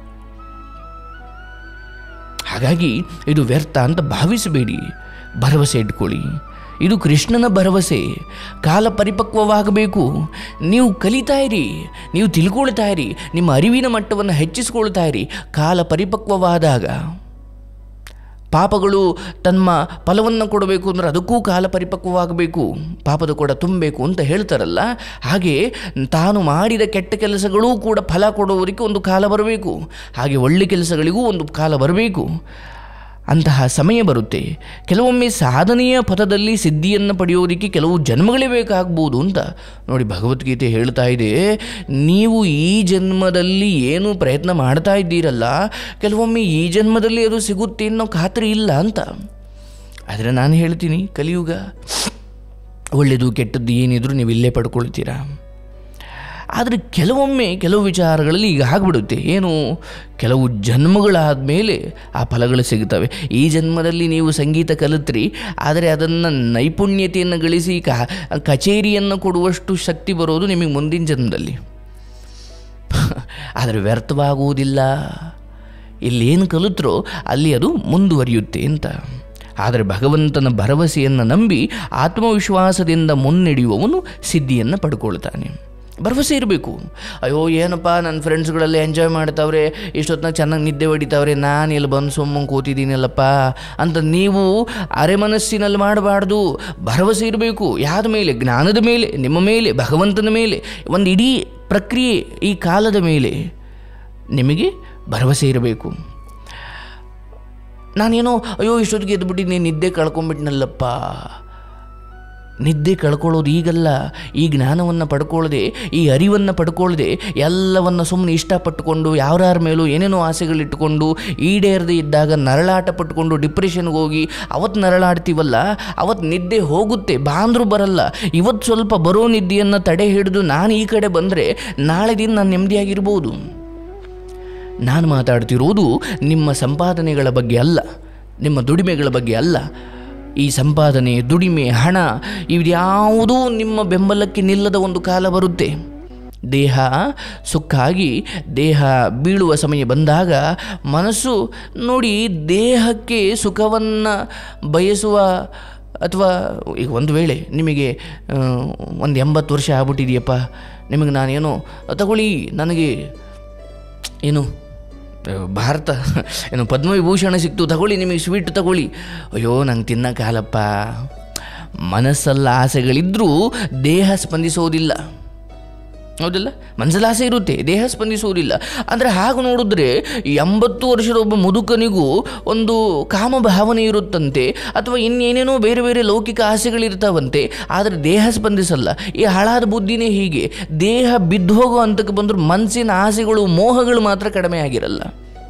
ಹಾಗಾಗಿ ಇದು ವ್ಯರ್ಥ ಅಂತ ಭಾವಿಸಬೇಡಿ ಭರವಸೆ ಇಟ್ಕೊಳ್ಳಿ ಇದು ಕೃಷ್ಣನ ಭರವಸೆ ಕಾಲ ಪರಿಪಕ್ವವಾಗಬೇಕು ನೀವು ಕಲಿತಾ ಇರಿ ನೀವು ತಿಳ್ಕೊಳ್ತಾ ಇರಿ ನಿಮ್ಮ ಅರಿವಿನ ಮಟ್ಟವನ್ನು ಹೆಚ್ಚಿಸ್ಕೊಳ್ತಾ ಇರಿ ಕಾಲ ಪರಿಪಕ್ವವಾದಾಗ ಪಾಪಗಳು ತಮ್ಮ ಫಲವನ್ನು ಕೊಡಬೇಕು ಅಂದರೆ ಅದಕ್ಕೂ ಕಾಲ ಪರಿಪಕ್ವವಾಗಬೇಕು ಪಾಪದ ಕೂಡ ತುಂಬಬೇಕು ಅಂತ ಹೇಳ್ತಾರಲ್ಲ ಹಾಗೆ ತಾನು ಮಾಡಿದ ಕೆಟ್ಟ ಕೆಲಸಗಳೂ ಕೂಡ ಫಲ ಕೊಡುವುದಕ್ಕೆ ಒಂದು ಕಾಲ ಬರಬೇಕು ಹಾಗೆ ಒಳ್ಳೆ ಕೆಲಸಗಳಿಗೂ ಒಂದು ಕಾಲ ಬರಬೇಕು ಅಂತಹ ಸಮಯ ಬರುತ್ತೆ ಕೆಲವೊಮ್ಮೆ ಸಾಧನೆಯ ಪಥದಲ್ಲಿ ಸಿದ್ಧಿಯನ್ನು ಪಡೆಯೋದಕ್ಕೆ ಕೆಲವು ಜನ್ಮಗಳೇ ಬೇಕಾಗ್ಬೋದು ಅಂತ ನೋಡಿ ಭಗವದ್ಗೀತೆ ಹೇಳ್ತಾ ಇದೆ ನೀವು ಈ ಜನ್ಮದಲ್ಲಿ ಏನು ಪ್ರಯತ್ನ ಮಾಡ್ತಾ ಇದ್ದೀರಲ್ಲ ಕೆಲವೊಮ್ಮೆ ಈ ಜನ್ಮದಲ್ಲಿ ಅದು ಸಿಗುತ್ತೆ ಅನ್ನೋ ಖಾತ್ರಿ ಇಲ್ಲ ಅಂತ ಆದರೆ ನಾನು ಹೇಳ್ತೀನಿ ಕಲಿಯುಗ ಒಳ್ಳೆಯದು ಕೆಟ್ಟದ್ದು ಏನಿದ್ರು ನೀವು ಇಲ್ಲೇ ಪಡ್ಕೊಳ್ತೀರಾ ಆದರೆ ಕೆಲವೊಮ್ಮೆ ಕೆಲವು ವಿಚಾರಗಳಲ್ಲಿ ಈಗ ಆಗಿಬಿಡುತ್ತೆ ಏನು ಕೆಲವು ಜನ್ಮಗಳಾದ ಮೇಲೆ ಆ ಫಲಗಳು ಸಿಗುತ್ತವೆ ಈ ಜನ್ಮದಲ್ಲಿ ನೀವು ಸಂಗೀತ ಕಲಿತ್ರಿ ಆದರೆ ಅದನ್ನು ನೈಪುಣ್ಯತೆಯನ್ನು ಗಳಿಸಿ ಕ ಕಚೇರಿಯನ್ನು ಕೊಡುವಷ್ಟು ಶಕ್ತಿ ಬರೋದು ನಿಮಗೆ ಮುಂದಿನ ಜನ್ಮದಲ್ಲಿ ಆದರೆ ವ್ಯರ್ಥವಾಗುವುದಿಲ್ಲ ಇಲ್ಲೇನು ಕಲಿತ್ರೋ ಅಲ್ಲಿ ಅದು ಮುಂದುವರಿಯುತ್ತೆ ಅಂತ ಆದರೆ ಭಗವಂತನ ಭರವಸೆಯನ್ನು ನಂಬಿ ಆತ್ಮವಿಶ್ವಾಸದಿಂದ ಮುನ್ನಡೆಯುವವನು ಸಿದ್ಧಿಯನ್ನು ಪಡ್ಕೊಳ್ತಾನೆ ಭರವಸೆ ಇರಬೇಕು ಅಯ್ಯೋ ಏನಪ್ಪ ನನ್ನ ಫ್ರೆಂಡ್ಸ್ಗಳೆಲ್ಲ ಎಂಜಾಯ್ ಮಾಡ್ತಾವ್ರೆ ಇಷ್ಟೊತ್ತಿನಾಗ ಚೆನ್ನಾಗಿ ನಿದ್ದೆ ಹೊಡಿತಾವ್ರೆ ನಾನು ಇಲ್ಲಿ ಬಂದು ಸುಮ್ಮನೆ ಕೂತಿದ್ದೀನಲ್ಲಪ್ಪ ಅಂತ ನೀವು ಅರೆ ಮನಸ್ಸಿನಲ್ಲಿ ಮಾಡಬಾರ್ದು ಭರವಸೆ ಇರಬೇಕು ಯಾದ ಮೇಲೆ ಜ್ಞಾನದ ಮೇಲೆ ನಿಮ್ಮ ಮೇಲೆ ಭಗವಂತನ ಮೇಲೆ ಒಂದು ಇಡೀ ಪ್ರಕ್ರಿಯೆ ಈ ಕಾಲದ ಮೇಲೆ ನಿಮಗೆ ಭರವಸೆ ಇರಬೇಕು ನಾನೇನೋ ಅಯ್ಯೋ ಇಷ್ಟೊತ್ತಿಗೆ ಎದ್ಬಿಟ್ಟಿದ್ದೀನಿ ನಿದ್ದೆ ಕಳ್ಕೊಂಬಿಟ್ನಲ್ಲಪ್ಪ ನಿದ್ದೆ ಕಳ್ಕೊಳ್ಳೋದು ಈಗಲ್ಲ ಈ ಜ್ಞಾನವನ್ನು ಪಡ್ಕೊಳ್ಳದೆ ಈ ಅರಿವನ್ನು ಪಡ್ಕೊಳ್ಳದೆ ಎಲ್ಲವನ್ನು ಸುಮ್ಮನೆ ಇಷ್ಟಪಟ್ಟುಕೊಂಡು ಯಾರ್ಯಾರ ಮೇಲೂ ಏನೇನೋ ಆಸೆಗಳಿಟ್ಟುಕೊಂಡು ಈಡೇರದೆ ಇದ್ದಾಗ ನರಳಾಟ ಪಟ್ಟುಕೊಂಡು ಡಿಪ್ರೆಷನ್ಗೆ ಹೋಗಿ ಅವತ್ತು ನರಳಾಡ್ತೀವಲ್ಲ ಅವತ್ತು ನಿದ್ದೆ ಹೋಗುತ್ತೆ ಬಾಂದ್ರೂ ಬರಲ್ಲ ಇವತ್ತು ಸ್ವಲ್ಪ ಬರೋ ನಿದ್ದೆಯನ್ನು ತಡೆ ಹಿಡಿದು ನಾನು ಈ ಕಡೆ ಬಂದರೆ ನಾಳೆ ದಿನ ನಾನು ನೆಮ್ಮದಿಯಾಗಿರ್ಬೋದು ನಾನು ಮಾತಾಡ್ತಿರೋದು ನಿಮ್ಮ ಸಂಪಾದನೆಗಳ ಬಗ್ಗೆ ಅಲ್ಲ ನಿಮ್ಮ ದುಡಿಮೆಗಳ ಬಗ್ಗೆ ಅಲ್ಲ ಈ ಸಂಪಾದನೆ ದುಡಿಮೆ ಹಣ ಇವ್ಯಾವುದೂ ನಿಮ್ಮ ಬೆಂಬಲಕ್ಕೆ ನಿಲ್ಲದ ಒಂದು ಕಾಲ ಬರುತ್ತೆ ದೇಹ ಸುಕ್ಕಾಗಿ ದೇಹ ಬೀಳುವ ಸಮಯ ಬಂದಾಗ ಮನಸ್ಸು ನೋಡಿ ದೇಹಕ್ಕೆ ಸುಖವನ್ನು ಬಯಸುವ ಅಥವಾ ಈಗ ಒಂದು ವೇಳೆ ನಿಮಗೆ ಒಂದು ಎಂಬತ್ತು ವರ್ಷ ಆಗ್ಬಿಟ್ಟಿದೆಯಪ್ಪ ನಿಮಗೆ ನಾನೇನೋ ತಗೊಳ್ಳಿ ನನಗೆ ಏನು ಭಾರತ ಏನು ಪದ್ಮವಿಭೂಷಣ ಸಿಕ್ತು ತಗೊಳ್ಳಿ ನಿಮಗೆ ಸ್ವೀಟ್ ತಗೊಳ್ಳಿ ಅಯ್ಯೋ ನಂಗೆ ತಿನ್ನಕ್ಕಾಗಲ್ಲಪ್ಪ ಮನಸ್ಸಲ್ಲ ಆಸೆಗಳಿದ್ದರೂ ದೇಹ ಸ್ಪಂದಿಸೋದಿಲ್ಲ ಹೌದಲ್ಲ ಮನಸ್ಸಲ್ಲಿ ಆಸೆ ಇರುತ್ತೆ ದೇಹ ಸ್ಪಂದಿಸುವುದಿಲ್ಲ ಅಂದರೆ ಹಾಗೆ ನೋಡಿದ್ರೆ ಎಂಬತ್ತು ವರ್ಷದ ಒಬ್ಬ ಮುದುಕನಿಗೂ ಒಂದು ಕಾಮ ಭಾವನೆ ಇರುತ್ತಂತೆ ಅಥವಾ ಇನ್ನೇನೇನೋ ಬೇರೆ ಬೇರೆ ಲೌಕಿಕ ಆಸೆಗಳಿರ್ತಾವಂತೆ ಆದರೆ ದೇಹ ಸ್ಪಂದಿಸಲ್ಲ ಈ ಹಾಳಾದ ಬುದ್ಧಿನೇ ಹೀಗೆ ದೇಹ ಬಿದ್ದು ಹೋಗೋ ಹಂತಕ್ಕೆ ಬಂದರೂ ಮನಸ್ಸಿನ ಆಸೆಗಳು ಮೋಹಗಳು ಮಾತ್ರ ಕಡಿಮೆ ಆಗಿರಲ್ಲ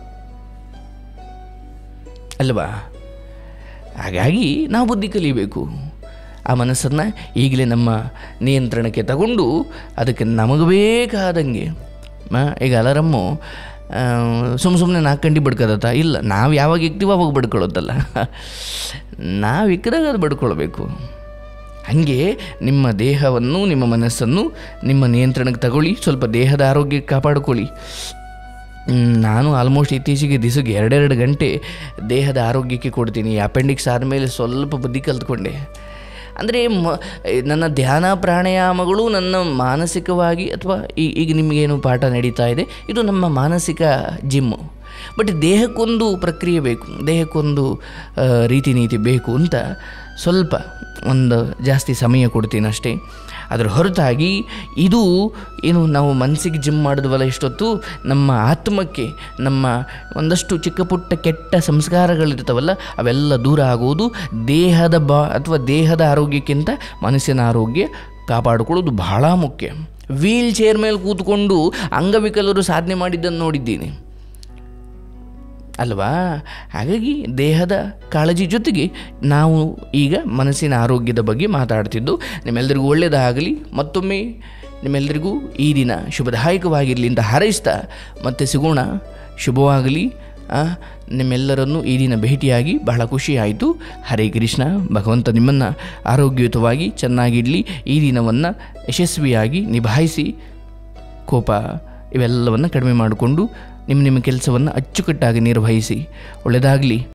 ಅಲ್ವಾ ಹಾಗಾಗಿ ನಾವು ಬುದ್ಧಿ ಕಲಿಬೇಕು ಆ ಮನಸ್ಸನ್ನು ಈಗಲೇ ನಮ್ಮ ನಿಯಂತ್ರಣಕ್ಕೆ ತಗೊಂಡು ಅದಕ್ಕೆ ನಮಗೆ ಬೇಕಾದಂಗೆ ಮ- ಈಗ ಅಲಾರಮ್ಮು ಸುಮ್ಮ ಸುಮ್ಮನೆ ನಾಲ್ಕು ಗಂಟೆ ಬಡ್ಕೋದತ್ತ ಇಲ್ಲ ನಾವು ಯಾವಾಗ ಇಕ್ತೀವೋ ಅವಾಗ ಬಡ್ಕೊಳ್ಳೋದಲ್ಲ ನಾವು ಇಕ್ಕದಾಗ ಅದು ಬಡ್ಕೊಳ್ಬೇಕು ಹಾಗೆ ನಿಮ್ಮ ದೇಹವನ್ನು ನಿಮ್ಮ ಮನಸ್ಸನ್ನು ನಿಮ್ಮ ನಿಯಂತ್ರಣಕ್ಕೆ ತಗೊಳ್ಳಿ ಸ್ವಲ್ಪ ದೇಹದ ಆರೋಗ್ಯ ಕಾಪಾಡಿಕೊಳ್ಳಿ ಮ್, ನಾನು ಆಲ್ಮೋಸ್ಟ್ ಇತ್ತೀಚೆಗೆ ದಿವಸಕ್ಕೆ ಎರಡೆರಡು ಗಂಟೆ ದೇಹದ ಆರೋಗ್ಯಕ್ಕೆ ಕೊಡ್ತೀನಿ ಅಪೆಂಡಿಕ್ಸ್ ಆದಮೇಲೆ ಸ್ವಲ್ಪ ಬುದ್ಧಿ ಕಲ್ತ್ಕೊಂಡೆ ಅಂದರೆ ಮ ನನ್ನ ಧ್ಯಾನ ಪ್ರಾಣಾಯಾಮಗಳು ನನ್ನ ಮಾನಸಿಕವಾಗಿ ಅಥವಾ ಈ ಈಗ ನಿಮಗೇನು ಪಾಠ ನಡೀತಾ ಇದೆ ಇದು ನಮ್ಮ ಮಾನಸಿಕ ಜಿಮ್ಮು ಬಟ್ ದೇಹಕ್ಕೊಂದು ಪ್ರಕ್ರಿಯೆ ಬೇಕು ದೇಹಕ್ಕೊಂದು ಆ, ರೀತಿ ನೀತಿ ಬೇಕು ಅಂತ ಸ್ವಲ್ಪ ಒಂದು ಜಾಸ್ತಿ ಸಮಯ ಕೊಡ್ತೀನಿ ಅಷ್ಟೇ ಅದರ ಹೊರತಾಗಿ ಇದು ಏನು ನಾವು ಮನಸ್ಸಿಗೆ ಜಿಮ್ ಮಾಡಿದ್ವಲ್ಲ ಇಷ್ಟೊತ್ತು ನಮ್ಮ ಆತ್ಮಕ್ಕೆ ನಮ್ಮ ಒಂದಷ್ಟು ಚಿಕ್ಕ ಪುಟ್ಟ ಕೆಟ್ಟ ಸಂಸ್ಕಾರಗಳಿರ್ತಾವಲ್ಲ ಅವೆಲ್ಲ ದೂರ ಆಗುವುದು ದೇಹದ ಬಾ ಅಥವಾ ದೇಹದ ಆರೋಗ್ಯಕ್ಕಿಂತ ಮನಸ್ಸಿನ ಆರೋಗ್ಯ ಕಾಪಾಡಿಕೊಳ್ಳೋದು ಬಹಳ ಮುಖ್ಯ ವೀಲ್ ಚೇರ್ ಮೇಲೆ ಕೂತ್ಕೊಂಡು ಅಂಗವಿಕಲರು ಸಾಧನೆ ಮಾಡಿದ್ದನ್ನು ನೋಡಿದ್ದೀನಿ ಅಲ್ವಾ ಹಾಗಾಗಿ ದೇಹದ ಕಾಳಜಿ ಜೊತೆಗೆ ನಾವು ಈಗ ಮನಸ್ಸಿನ ಆರೋಗ್ಯದ ಬಗ್ಗೆ ಮಾತಾಡ್ತಿದ್ದು ನಿಮ್ಮೆಲ್ಲರಿಗೂ ಒಳ್ಳೆಯದಾಗಲಿ ಮತ್ತೊಮ್ಮೆ ನಿಮ್ಮೆಲ್ಲರಿಗೂ ಈ ದಿನ ಶುಭದಾಯಕವಾಗಿರಲಿ ಅಂತ ಹಾರೈಸ್ತಾ ಮತ್ತೆ ಸಿಗೋಣ ಶುಭವಾಗಲಿ ಆ, ನಿಮ್ಮೆಲ್ಲರನ್ನು ಈ ದಿನ ಭೇಟಿಯಾಗಿ ಬಹಳ ಖುಷಿ ಆಯಿತು ಹರೇ ಕೃಷ್ಣ ಭಗವಂತ ನಿಮ್ಮನ್ನು ಆರೋಗ್ಯಯುತವಾಗಿ ಚೆನ್ನಾಗಿಡಲಿ ಈ ದಿನವನ್ನು ಯಶಸ್ವಿಯಾಗಿ ನಿಭಾಯಿಸಿ ಕೋಪ ಇವೆಲ್ಲವನ್ನು ಕಡಿಮೆ ಮಾಡಿಕೊಂಡು ನಿಮ್ಮ ನಿಮ್ಮ ಕೆಲಸವನ್ನು ಅಚ್ಚುಕಟ್ಟಾಗಿ ನಿರ್ವಹಿಸಿ ಒಳ್ಳೆಯದಾಗಲಿ